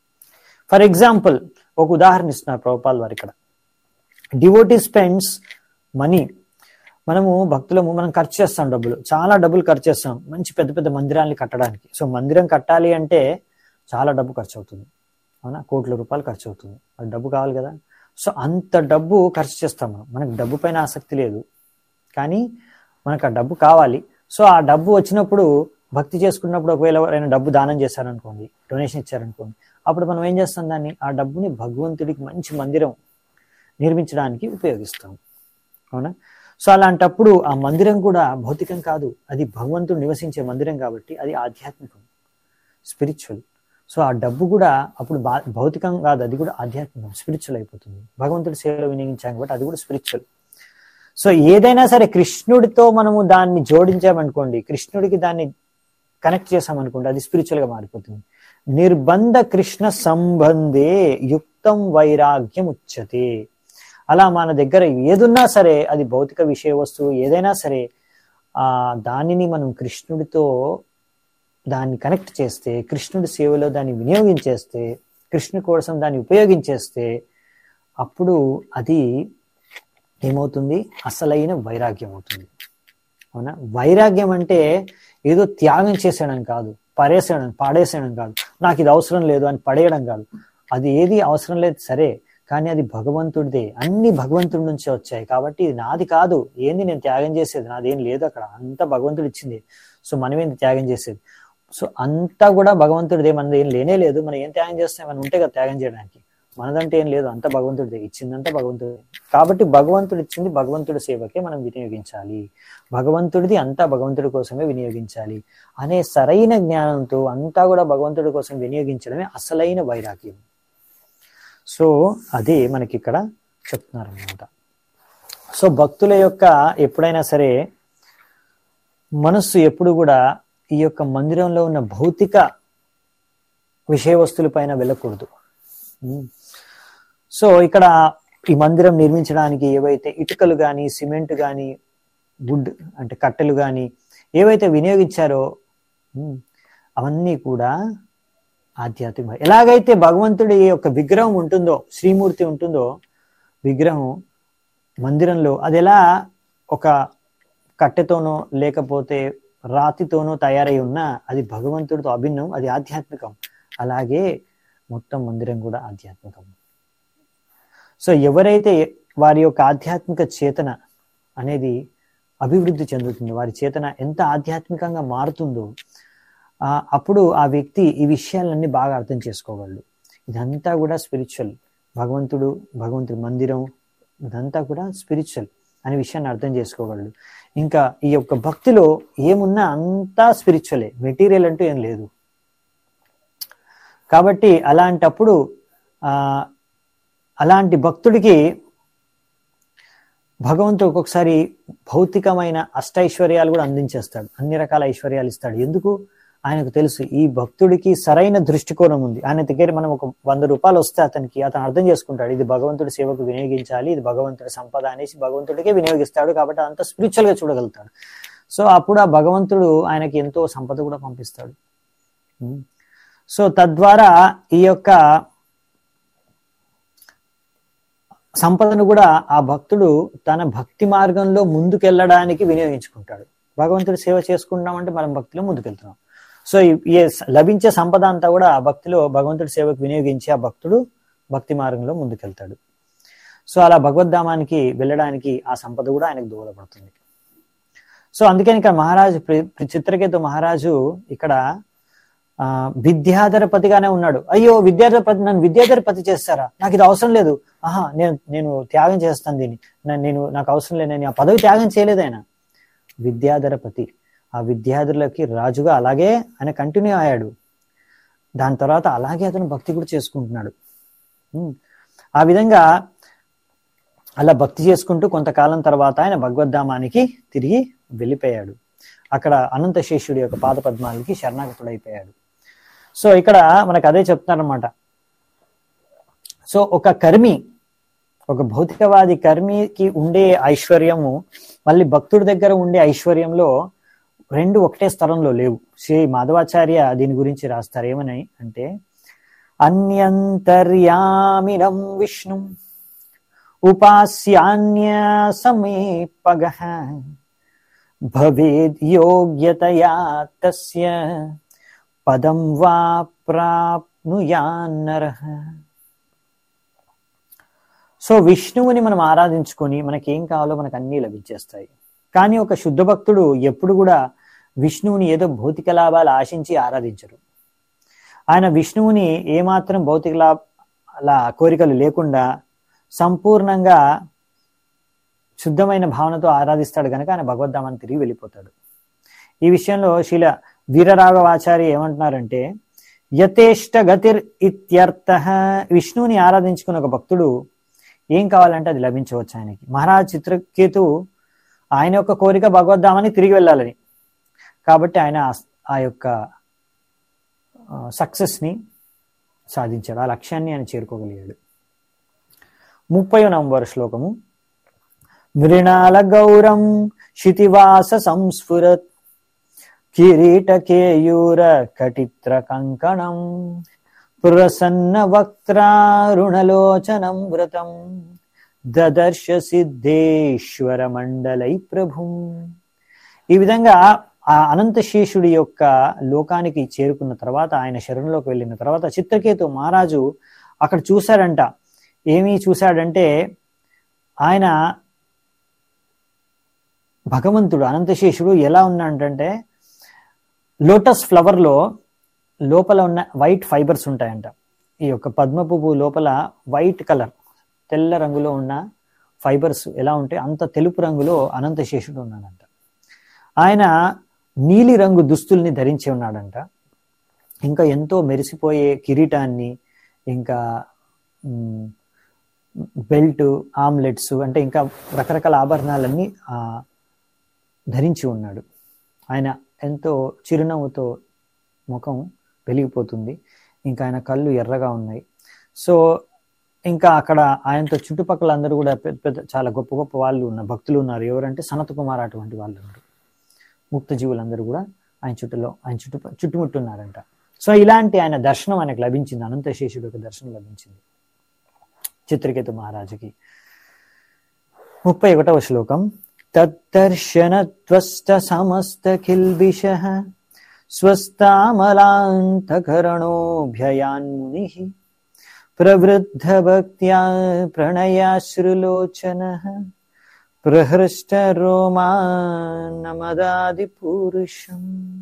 ఫర్ ఎగ్జాంపుల్ ఒక ఉదాహరణ ఇస్తున్నారు ప్రభుపాల్ వారు ఇక్కడ డివోటీ స్పెండ్స్ మనీ మనము భక్తులము మనం ఖర్చు చేస్తాం డబ్బులు చాలా డబ్బులు ఖర్చు చేస్తాం మంచి పెద్ద పెద్ద మందిరాన్ని కట్టడానికి సో మందిరం కట్టాలి అంటే చాలా డబ్బు ఖర్చు అవుతుంది అవునా కోట్ల రూపాయలు ఖర్చు అవుతుంది అది డబ్బు కావాలి కదా సో అంత డబ్బు ఖర్చు చేస్తాం మనం మనకు డబ్బు పైన ఆసక్తి లేదు కానీ మనకు ఆ డబ్బు కావాలి సో ఆ డబ్బు వచ్చినప్పుడు భక్తి చేసుకున్నప్పుడు ఒకవేళ ఎవరైనా డబ్బు దానం చేశారనుకోండి డొనేషన్ ఇచ్చారనుకోండి అప్పుడు మనం ఏం చేస్తాం దాన్ని ఆ డబ్బుని భగవంతుడికి మంచి మందిరం నిర్మించడానికి ఉపయోగిస్తాం అవునా సో అలాంటప్పుడు ఆ మందిరం కూడా భౌతికం కాదు అది భగవంతుడు నివసించే మందిరం కాబట్టి అది ఆధ్యాత్మికం స్పిరిచువల్ సో ఆ డబ్బు కూడా అప్పుడు భౌతికం కాదు అది కూడా ఆధ్యాత్మికం స్పిరిచువల్ అయిపోతుంది భగవంతుడి సేవలో వినియోగించాం కాబట్టి అది కూడా స్పిరిచువల్ సో ఏదైనా సరే కృష్ణుడితో మనము దాన్ని జోడించామనుకోండి కృష్ణుడికి దాన్ని కనెక్ట్ చేసామనుకోండి అది స్పిరిచువల్ గా మారిపోతుంది నిర్బంధ కృష్ణ సంబంధే యుక్తం వైరాగ్యం ఉచ్యతే అలా మన దగ్గర ఏదున్నా సరే అది భౌతిక విషయ వస్తువు ఏదైనా సరే ఆ దానిని మనం కృష్ణుడితో దాన్ని కనెక్ట్ చేస్తే కృష్ణుడి సేవలో దాన్ని వినియోగించేస్తే కృష్ణు కోసం దాన్ని ఉపయోగించేస్తే అప్పుడు అది ఏమవుతుంది అసలైన వైరాగ్యం అవుతుంది అవునా వైరాగ్యం అంటే ఏదో త్యాగం చేసేయడం కాదు పరేసేయడం పాడేసేయడం కాదు నాకు ఇది అవసరం లేదు అని పడేయడం కాదు అది ఏది అవసరం లేదు సరే కానీ అది భగవంతుడిదే అన్ని భగవంతుడి నుంచే వచ్చాయి కాబట్టి ఇది నాది కాదు ఏంది నేను త్యాగం చేసేది నాదేం లేదు అక్కడ అంతా భగవంతుడు ఇచ్చింది సో మనమేంది త్యాగం చేసేది సో అంతా కూడా భగవంతుడిదే మనది ఏం లేనే లేదు మనం ఏం త్యాగం చేస్తాం మనం ఉంటే కదా త్యాగం చేయడానికి మనదంటే ఏం లేదు అంత భగవంతుడిదే ఇచ్చిందంతా భగవంతుడే కాబట్టి భగవంతుడు ఇచ్చింది భగవంతుడి సేవకే మనం వినియోగించాలి భగవంతుడిది అంతా భగవంతుడి కోసమే వినియోగించాలి అనే సరైన జ్ఞానంతో అంతా కూడా భగవంతుడి కోసం వినియోగించడమే అసలైన వైరాగ్యం సో అదే మనకి ఇక్కడ చెప్తున్నారు అనమాట సో భక్తుల యొక్క ఎప్పుడైనా సరే మనస్సు ఎప్పుడు కూడా ఈ యొక్క మందిరంలో ఉన్న భౌతిక విషయ వస్తువుల పైన వెళ్ళకూడదు సో ఇక్కడ ఈ మందిరం నిర్మించడానికి ఏవైతే ఇటుకలు కానీ సిమెంట్ కానీ వుడ్ అంటే కట్టెలు కానీ ఏవైతే వినియోగించారో అవన్నీ కూడా ఆధ్యాత్మిక ఎలాగైతే భగవంతుడి యొక్క విగ్రహం ఉంటుందో శ్రీమూర్తి ఉంటుందో విగ్రహం మందిరంలో అది ఎలా ఒక కట్టెతోనో లేకపోతే రాతితోనో తయారై ఉన్నా అది భగవంతుడితో అభిన్నం అది ఆధ్యాత్మికం అలాగే మొత్తం మందిరం కూడా ఆధ్యాత్మికం సో ఎవరైతే వారి యొక్క ఆధ్యాత్మిక చేతన అనేది అభివృద్ధి చెందుతుందో వారి చేతన ఎంత ఆధ్యాత్మికంగా మారుతుందో ఆ అప్పుడు ఆ వ్యక్తి ఈ విషయాలన్నీ బాగా అర్థం చేసుకోగలడు ఇదంతా కూడా స్పిరిచువల్ భగవంతుడు భగవంతుడి మందిరం ఇదంతా కూడా స్పిరిచువల్ అనే విషయాన్ని అర్థం చేసుకోగలడు ఇంకా ఈ యొక్క భక్తిలో ఏమున్నా అంతా స్పిరిచువలే మెటీరియల్ అంటూ ఏం లేదు కాబట్టి అలాంటప్పుడు ఆ అలాంటి భక్తుడికి భగవంతుడు ఒక్కొక్కసారి భౌతికమైన అష్టైశ్వర్యాలు కూడా అందించేస్తాడు అన్ని రకాల ఐశ్వర్యాలు ఇస్తాడు ఎందుకు ఆయనకు తెలుసు ఈ భక్తుడికి సరైన దృష్టికోణం ఉంది ఆయన దగ్గర మనం ఒక వంద రూపాయలు వస్తే అతనికి అతను అర్థం చేసుకుంటాడు ఇది భగవంతుడి సేవకు వినియోగించాలి ఇది భగవంతుడి సంపద అనేసి భగవంతుడికే వినియోగిస్తాడు కాబట్టి అంత స్పిరిచువల్ గా చూడగలుగుతాడు సో అప్పుడు ఆ భగవంతుడు ఆయనకి ఎంతో సంపద కూడా పంపిస్తాడు ఉమ్. సో తద్వారా ఈ యొక్క సంపదను కూడా ఆ భక్తుడు తన భక్తి మార్గంలో ముందుకెళ్ళడానికి వినియోగించుకుంటాడు భగవంతుడి సేవ చేసుకుంటామంటే మనం భక్తిలో ముందుకెళ్తున్నాం సో ఈ ఈ లభించే సంపద అంతా కూడా ఆ భక్తిలో భగవంతుడి సేవకు వినియోగించి ఆ భక్తుడు భక్తి మార్గంలో ముందుకెళ్తాడు సో అలా భగవద్ధామానికి వెళ్ళడానికి ఆ సంపద కూడా ఆయనకు దోహదపడుతుంది సో అందుకని ఇక్కడ మహారాజు ప్రి- ప్రి- చిత్రకేతు మహారాజు ఇక్కడ ఆ విద్యాధరపతిగానే ఉన్నాడు అయ్యో విద్యాధరపతి నన్ను విద్యాధరపతి చేస్తారా నాకు ఇది అవసరం లేదు ఆహా నేను నేను త్యాగం చేస్తాను దీన్ని నా- నేను నాకు అవసరం లేదు నేను ఆ పదవి త్యాగం చేయలేదు ఆయన విద్యాధరపతి ఆ విద్యాధరులకి రాజుగా అలాగే ఆయన కంటిన్యూ అయ్యాడు దాని తర్వాత అలాగే అతను భక్తి కూడా చేసుకుంటున్నాడు ఉమ్. ఆ విధంగా అలా భక్తి చేసుకుంటూ కొంతకాలం తర్వాత ఆయన భగవద్ధామానికి తిరిగి వెళ్ళిపోయాడు అక్కడ అనంత శేషుడి యొక్క పాద పద్మాలకి శరణాగతుడైపోయాడు సో ఇక్కడ మనకు అదే చెప్తున్నారన్నమాట సో ఒక కర్మి ఒక భౌతికవాది కర్మికి ఉండే ఐశ్వర్యము మళ్ళీ భక్తుడి దగ్గర ఉండే ఐశ్వర్యంలో రెండు ఒకటే స్థలంలో లేవు శ్రీ మాధవాచార్య దీని గురించి రాస్తారు ఏమని అంటే అన్యంతర్యామినం విష్ణు ఉపాస్యాన్య సమీపగ భవేద్ యోగ్యతయా తస్య పదం వా ప్రాప్నుయాన్నర సో విష్ణువుని మనం ఆరాధించుకొని మనకి ఏం కావాలో మనకు అన్నీ లభించేస్తాయి కానీ ఒక శుద్ధ భక్తుడు ఎప్పుడు కూడా విష్ణువుని ఏదో భౌతిక లాభాలు ఆశించి ఆరాధించరు ఆయన విష్ణువుని ఏమాత్రం భౌతిక లాభ లా కోరికలు లేకుండా సంపూర్ణంగా శుద్ధమైన భావనతో ఆరాధిస్తాడు కనుక ఆయన భగవద్ధామాన్ని తిరిగి వెళ్ళిపోతాడు ఈ విషయంలో శీల వీరరాఘవాచార్య ఏమంటున్నారంటే యథేష్ట గతిర్ ఇత్యర్థ విష్ణువుని ఆరాధించుకున్న ఒక భక్తుడు ఏం కావాలంటే అది లభించవచ్చు ఆయనకి మహారాజ్ చిత్రకేతు ఆయన యొక్క కోరిక భగవద్ధామాన్ని తిరిగి వెళ్ళాలని కాబట్టి ఆయన ఆ- ఆ యొక్క సక్సెస్ ని సాధించాడు ఆ లక్ష్యాన్ని ఆయన చేరుకోగలిగాడు ముప్పై నంబర్ శ్లోకము మృణాల గౌరం శితివాస సంస్ఫురత్ కిరీట కేయూర కటిత్ర కంకణం ప్రసన్న వక్త్రారుణలోచనం వ్రతం దదర్శ సిద్ధేశ్వర మండలై ప్రభుం ఈ విధంగా ఆ అనంత శేషుడి యొక్క లోకానికి చేరుకున్న తర్వాత ఆయన శరణంలోకి వెళ్ళిన తర్వాత చిత్రకేతు మహారాజు అక్కడ చూశాడంట ఏమి చూశాడంటే ఆయన భగవంతుడు అనంతశేషుడు ఎలా ఉన్నాడంటే లోటస్ ఫ్లవర్ లో లోపల ఉన్న వైట్ ఫైబర్స్ ఉంటాయంట ఈ యొక్క పద్మ పువ్వు లోపల వైట్ కలర్ తెల్ల రంగులో ఉన్న ఫైబర్స్ ఎలా ఉంటే అంత తెలుపు రంగులో అనంతశేషుడు ఉన్నాడంట ఆయన నీలి రంగు దుస్తుల్ని ధరించి ఉన్నాడంట ఇంకా ఎంతో మెరిసిపోయే కిరీటాన్ని ఇంకా మ్, బెల్ట్ ఆమ్లెట్స్ అంటే ఇంకా రకరకాల ఆభరణాలన్నీ ఆ, ధరించి ఉన్నాడు ఆయన ఎంతో చిరునవ్వుతో ముఖం వెలిగిపోతుంది ఇంకా ఆయన కళ్ళు ఎర్రగా ఉన్నాయి సో ఇంకా అక్కడ ఆయనతో చుట్టుపక్కల అందరూ కూడా పెద్ద పెద్ద చాలా గొప్ప గొప్ప వాళ్ళు ఉన్న భక్తులు ఉన్నారు ఎవరంటే సనత్ కుమార్ అటువంటి వాళ్ళు ఉన్నారు ముక్త జీవులందరూ కూడా ఆయన చుట్టూలో ఆయన చుట్టు చుట్టుముట్టున్నారంట సో ఇలాంటి ఆయన దర్శనం ఆయనకు లభించింది అనంతశేషుడు యొక్క దర్శనం లభించింది చిత్రకేతు మహారాజుకి ముప్పై ఒకటవ శ్లోకం తద్దర్శనత్వస్త సమస్త కిల్బిష స్వస్థామలాంతకరణోభ్యయాన్ముని ప్రవృద్ధ భక్త్యా ప్రణయాశ్రులోచన ప్రహృష్ట రోమా నమదాది పురుషం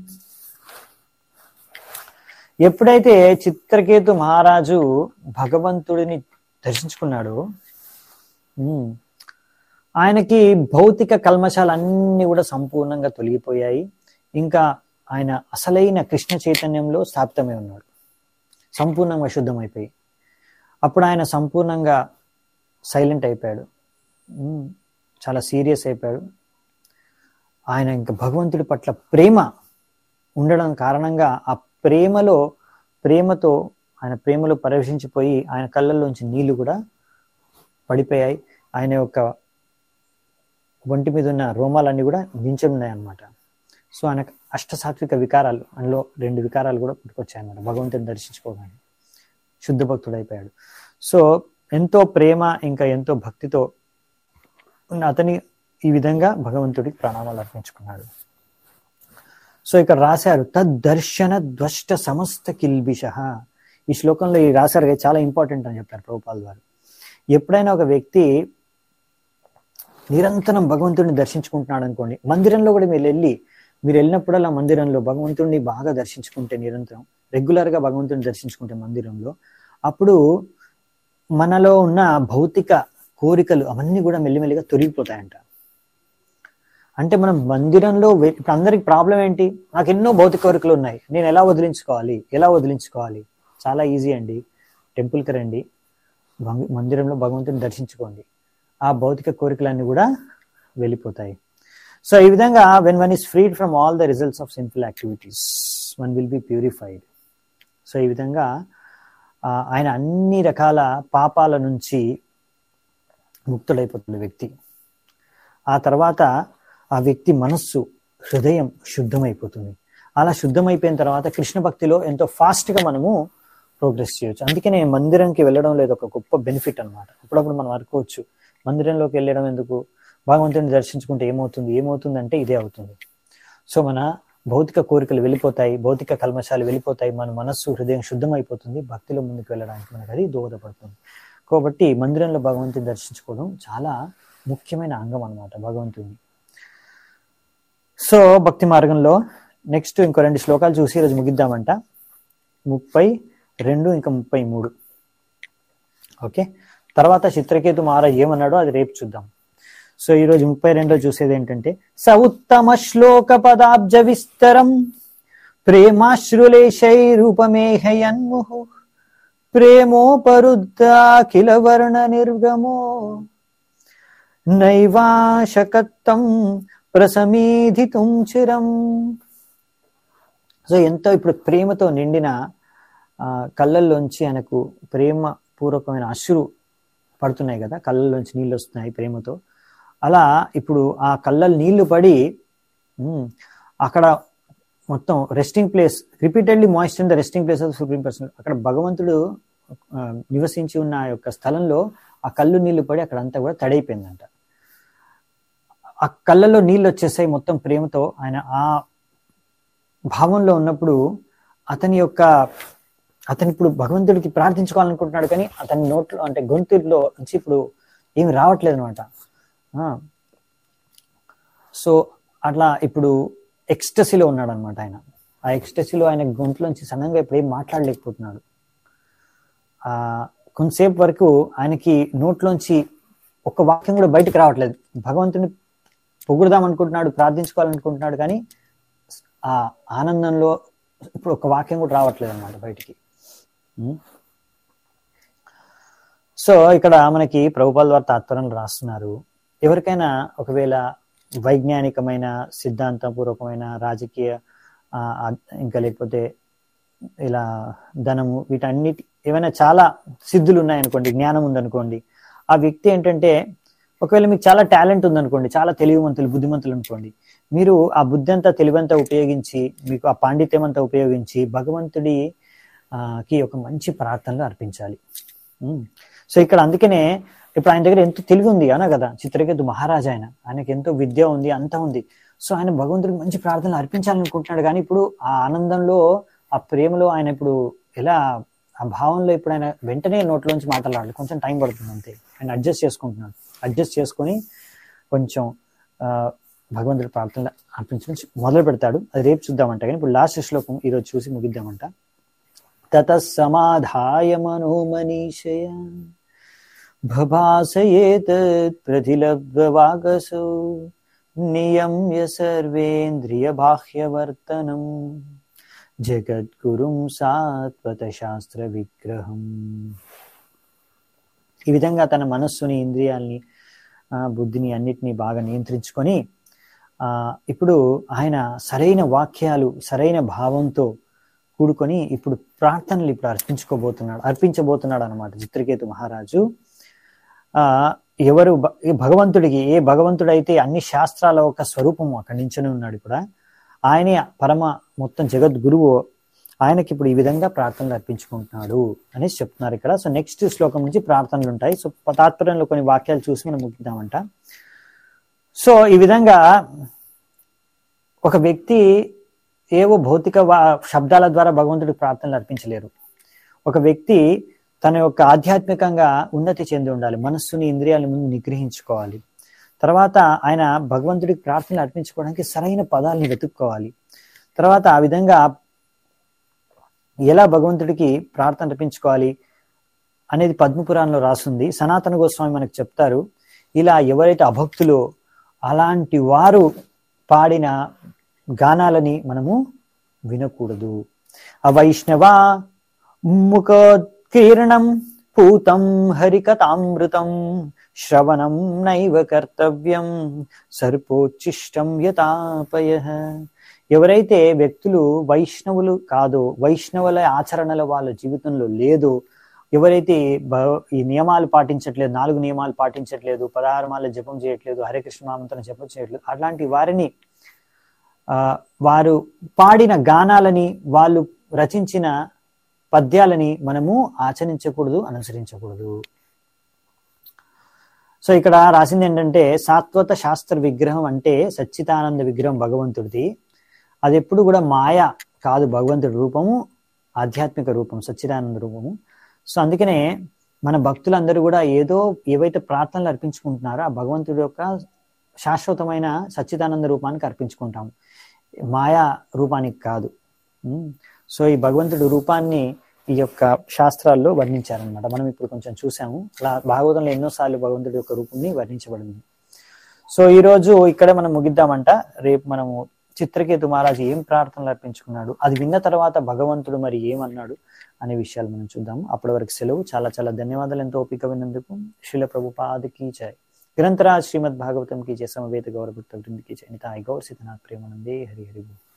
ఎప్పుడైతే చిత్రకేతు మహారాజు భగవంతుడిని దర్శించుకున్నాడో ఉమ్, ఆయనకి భౌతిక కల్మశాలన్నీ కూడా సంపూర్ణంగా తొలగిపోయాయి ఇంకా ఆయన అసలైన కృష్ణ చైతన్యంలో స్థాపితమై ఉన్నాడు సంపూర్ణంగా శుద్ధమైపోయి అప్పుడు ఆయన సంపూర్ణంగా సైలెంట్ అయిపోయాడు ఉమ్, చాలా సీరియస్ అయిపోయాడు ఆయన ఇంకా భగవంతుడి పట్ల ప్రేమ ఉండడం కారణంగా ఆ ప్రేమలో ప్రేమతో ఆయన ప్రేమలో ప్రవేశించిపోయి ఆయన కళ్ళల్లోంచి నీళ్లు కూడా పడిపోయాయి ఆయన యొక్క ఒంటి మీద ఉన్న రోమాలన్నీ కూడా దించున్నాయి అన్నమాట సో ఆయనకు అష్టసాత్విక వికారాలు అందులో రెండు వికారాలు కూడా పుట్టుకొచ్చాయి అన్నమాట భగవంతుని దర్శించుకోగానే శుద్ధ భక్తుడు అయిపోయాడు సో ఎంతో ప్రేమ ఇంకా ఎంతో భక్తితో ఉన్న అతని ఈ విధంగా భగవంతుడికి ప్రణామాలు అర్పించుకున్నాడు సో ఇక్కడ రాశారు తద్దర్శన ధ్వష్ట సమస్త కిల్బిష ఈ శ్లోకంలో ఈ రాశారు కదా, చాలా ఇంపార్టెంట్ అని చెప్పారు ప్రభుపాల్ వారు ఎప్పుడైనా ఒక వ్యక్తి నిరంతరం భగవంతుడిని దర్శించుకుంటున్నాడు అనుకోండి మందిరంలో కూడా మీరు వెళ్ళి మీరు వెళ్ళినప్పుడల్లా మందిరంలో భగవంతుడిని బాగా దర్శించుకుంటే నిరంతరం రెగ్యులర్ గా భగవంతుడిని దర్శించుకుంటే మందిరంలో అప్పుడు మనలో ఉన్న భౌతిక కోరికలు అవన్నీ కూడా మెల్లిమెల్లిగా తొలగిపోతాయంట అంటే మనం మందిరంలో వె- ఇప్పుడు అందరికి ప్రాబ్లం ఏంటి నాకు ఎన్నో భౌతిక కోరికలు ఉన్నాయి నేను ఎలా వదిలించుకోవాలి ఎలా వదిలించుకోవాలి చాలా ఈజీ అండి టెంపుల్కి రండి భంగ- మందిరంలో భగవంతుని దర్శించుకోండి ఆ భౌతిక కోరికలన్నీ కూడా వెళ్ళిపోతాయి సో ఈ విధంగా when one is freed from all the results of simple activities one will be purified so ఈ విధంగా ఆ, ఆయన అన్ని రకాల పాపాల నుంచి ముక్తుడైపోతుంది వ్యక్తి ఆ తర్వాత ఆ వ్యక్తి మనస్సు హృదయం శుద్ధమైపోతుంది అలా శుద్ధమైపోయిన తర్వాత కృష్ణ భక్తిలో ఎంతో fast గా మనము ప్రోగ్రెస్ చేయొచ్చు అందుకనే మందిరంకి వెళ్ళడం లేదు ఒక గొప్ప బెనిఫిట్ అన్నమాట అప్పుడప్పుడు మనం అనుకోవచ్చు మందిరంలోకి వెళ్ళడం ఎందుకు భగవంతుని దర్శించుకుంటే ఏమవుతుంది ఏమవుతుంది అంటే ఇదే అవుతుంది సో మన భౌతిక కోరికలు వెళ్ళిపోతాయి భౌతిక కల్మశాలు వెళ్ళిపోతాయి మన మనస్సు హృదయం శుద్ధమైపోతుంది భక్తిలో ముందుకు వెళ్ళడానికి మనకు అది దోహదపడుతుంది కాబట్టి మందిరంలో భగవంతుని దర్శించుకోవడం చాలా ముఖ్యమైన అంగం అన్నమాట భగవంతుని సో భక్తి మార్గంలో నెక్స్ట్ ఇంకో రెండు శ్లోకాలు చూసి ఈరోజు ముగిద్దామంట ముప్పై రెండు ఇంకా ముప్పై మూడు ఓకే తర్వాత చిత్రకేతు మహారాజ్ ఏమన్నాడో అది రేపు చూద్దాం సో ఈరోజు ముప్పై రెండులో చూసేది ఏంటంటే స ఉత్తమ శ్లోక పదాబ్జ విస్తరం ప్రేమాశ్రులేశైరూపమేహయన్ముహు ప్రేమోపరుద్ధాఖిల వర్ణ నిర్గమో నైవాశకత్వం ప్రసమీధితుం చిరం సో ఎంతో ఇప్పుడు ప్రేమతో నిండిన ఆ, కళ్ళల్లోంచి ఆయనకు ప్రేమ పూర్వకమైన అశ్రు పడుతున్నాయి కదా కళ్ళల్లోంచి నీళ్ళు వస్తున్నాయి ప్రేమతో అలా ఇప్పుడు ఆ కళ్ళల్లో నీళ్లు పడి ఉమ్, అక్కడ మొత్తం resting place repeatedly moist in the resting place of supreme person అక్కడ భగవంతుడు ఆ, నివసించి ఉన్న ఆ యొక్క స్థలంలో ఆ కళ్ళు నీళ్లు పడి అక్కడ అంతా కూడా తడైపోయిందంట ఆ కళ్ళల్లో నీళ్ళు వచ్చేసాయి మొత్తం ప్రేమతో ఆయన ఆ భావంలో ఉన్నప్పుడు అతని యొక్క అతను ఇప్పుడు భగవంతుడికి ప్రార్థించుకోవాలనుకుంటున్నాడు కానీ అతని నోట్లో అంటే గొంతులో నుంచి ఇప్పుడు ఏమి రావట్లేదు అనమాట సో అట్లా ఇప్పుడు ఎక్స్టసీలో ఉన్నాడు అనమాట ఆయన ఆ ఎక్స్టసీలో ఆయన గొంతులోంచి సడన్గా ఇప్పుడు ఏం మాట్లాడలేకపోతున్నాడు ఆ కొంతసేపు వరకు ఆయనకి నోట్లోంచి ఒక్క వాక్యం కూడా బయటకు రావట్లేదు భగవంతుని పొగుడుదాం అనుకుంటున్నాడు ప్రార్థించుకోవాలనుకుంటున్నాడు కానీ ఆ ఆనందంలో ఇప్పుడు ఒక వాక్యం కూడా రావట్లేదు అనమాట బయటికి ఉం? సో ఇక్కడ మనకి ప్రభుపాల్ వారి తాత్పర్యంలో రాస్తున్నారు ఎవరికైనా ఒకవేళ వైజ్ఞానికమైన సిద్ధాంతపూర్వకమైన రాజకీయ ఆ, ఆ, ఇంకా లేకపోతే ఇలా ధనము వీటన్నిటి ఏమైనా చాలా సిద్ధులు ఉన్నాయనుకోండి జ్ఞానం ఉందనుకోండి ఆ వ్యక్తి ఏంటంటే ఒకవేళ మీకు చాలా టాలెంట్ ఉందనుకోండి చాలా తెలివిమంతులు బుద్ధిమంతులు అనుకోండి మీరు ఆ బుద్ధి అంతా తెలివంతా ఉపయోగించి మీకు ఆ పాండిత్యం అంతా ఉపయోగించి భగవంతుడి ఆ, కి ఒక మంచి ప్రార్థనలు అర్పించాలి ఉమ్. సో ఇక్కడ అందుకనే ఇప్పుడు ఆయన దగ్గర ఎంతో తెలివి ఉంది అనా కదా చిత్రకేతు మహారాజా ఆయన ఆయనకి ఎంతో విద్య ఉంది అంతా ఉంది సో ఆయన భగవంతుడికి మంచి ప్రార్థనలు అర్పించాలనుకుంటున్నాడు కానీ ఇప్పుడు ఆ ఆనందంలో ఆ ప్రేమలో ఆయన ఇప్పుడు ఎలా ఆ భావంలో ఇప్పుడు ఆయన వెంటనే నోట్లోంచి మాట్లాడాలి కొంచెం టైం పడుతుంది అంతే ఆయన అడ్జస్ట్ చేసుకుంటున్నాడు అడ్జస్ట్ చేసుకొని కొంచెం ఆ, భగవంతుడి ప్రార్థనలు అర్పించడం మొదలు పెడతాడు అది రేపు చూద్దామంట కానీ ఇప్పుడు లాస్ట్ శ్లోకం ఈరోజు చూసి ముగిద్దామంట తత సమాధాయ మనోమనీషయ భభాసయేత్ ప్రతిలబ్ధవాగసౌ నియమ్య సర్వేంద్రియ బాహ్యవర్తనం జగద్గురుం సాత్వత శాస్త్ర విగ్రహం ఈ విధంగా తన మనస్సుని ఇంద్రియాల్ని ఆ, బుద్ధిని అన్నిటినీ బాగా నియంత్రించుకొని ఆ, ఇప్పుడు ఆయన సరైన వాక్యాలు సరైన భావంతో కూడుకొని ఇప్పుడు ప్రార్థనలు ఇప్పుడు అర్పించుకోబోతున్నాడు అర్పించబోతున్నాడు అనమాట చిత్రకేతు మహారాజు ఆ ఎవరు భ- ఈ భగవంతుడికి ఏ భగవంతుడైతే అన్ని శాస్త్రాల ఒక స్వరూపం అక్కడి నుంచనే ఉన్నాడు కూడా ఆయనే పరమ మొత్తం జగద్గురువు ఆయనకి ఇప్పుడు ఈ విధంగా ప్రార్థనలు అర్పించుకుంటున్నాడు అనేసి చెప్తున్నారు ఇక్కడ సో నెక్స్ట్ శ్లోకం నుంచి ప్రార్థనలు ఉంటాయి సో తాత్పర్యంలో కొన్ని వాక్యాలు చూసి మనం ముగిద్దామంట సో ఈ విధంగా ఒక వ్యక్తి ఏవో భౌతిక వా- శబ్దాల ద్వారా భగవంతుడికి ప్రార్థనలు అర్పించలేరు ఒక వ్యక్తి తన యొక్క ఆధ్యాత్మికంగా ఉన్నతి చెంది ఉండాలి మనస్సుని ఇంద్రియాల ముందు నిగ్రహించుకోవాలి తర్వాత ఆయన భగవంతుడికి ప్రార్థనలు అర్పించుకోవడానికి సరైన పదాలని వెతుక్కోవాలి తర్వాత ఆ విధంగా ఎలా భగవంతుడికి ప్రార్థన అర్పించుకోవాలి అనేది పద్మపురాణంలో రాసుంది సనాతన గోస్వామి మనకు చెప్తారు ఇలా ఎవరైతే అభక్తులో అలాంటి వారు పాడిన గానాలని మనము వినకూడదు అవైష్ణవా ముఖోత్కీర్ణం పూతం హరికథామృతం శ్రవణం నైవ కర్తవ్యం సర్పోచ్చిష్టం యతాపయ ఎవరైతే వ్యక్తులు వైష్ణవులు కాదో వైష్ణవుల ఆచరణల వాళ్ళ జీవితంలో లేదో ఎవరైతే భ- ఈ నియమాలు పాటించట్లేదు నాలుగు నియమాలు పాటించట్లేదు పదహారు మాల జపం చేయట్లేదు హరే కృష్ణ నామంతో జపం చేయట్లేదు అలాంటి వారిని ఆ వారు పాడిన గానాలని వాళ్ళు రచించిన పద్యాలని మనము ఆచరించకూడదు అనుసరించకూడదు సో ఇక్కడ రాసింది ఏంటంటే సాత్వత శాస్త్ర విగ్రహం అంటే సచ్చిదానంద విగ్రహం భగవంతుడిది అది ఎప్పుడు కూడా మాయ కాదు భగవంతుడి రూపము ఆధ్యాత్మిక రూపం సచ్చిదానంద రూపము సో అందుకనే మన భక్తులందరూ కూడా ఏదో ఏవైతే ప్రార్థనలు అర్పించుకుంటున్నారో ఆ భగవంతుడి యొక్క శాశ్వతమైన సచ్చిదానంద రూపానికి అర్పించుకుంటాం మాయా రూపానికి కాదు ఉమ్. సో ఈ భగవంతుడి రూపాన్ని ఈ యొక్క శాస్త్రాల్లో వర్ణించారనమాట మనం ఇప్పుడు కొంచెం చూసాము అలా భాగవతంలో ఎన్నోసార్లు భగవంతుడి యొక్క రూపంని వర్ణించబడింది సో ఈ రోజు ఇక్కడే మనం ముగిద్దామంట రేపు మనము చిత్రకేతు మహారాజు ఏం ప్రార్థనలు అర్పించుకున్నాడు అది విన్న తర్వాత భగవంతుడు మరి ఏమన్నాడు అనే విషయాలు మనం చూద్దాము అప్పటి వరకు సెలవు చాలా చాలా ధన్యవాదాలు ఎంతో ఓపిక విన్నందుకు శిల ప్రభుపాదకి జయ గ్రంథరాజ్ శ్రీమద్ భాగవతం की जय समवेत गौर भक्त वृंद की जय निताय गौर सिद्धनाथ प्रेमानंदे हरि हरि बोल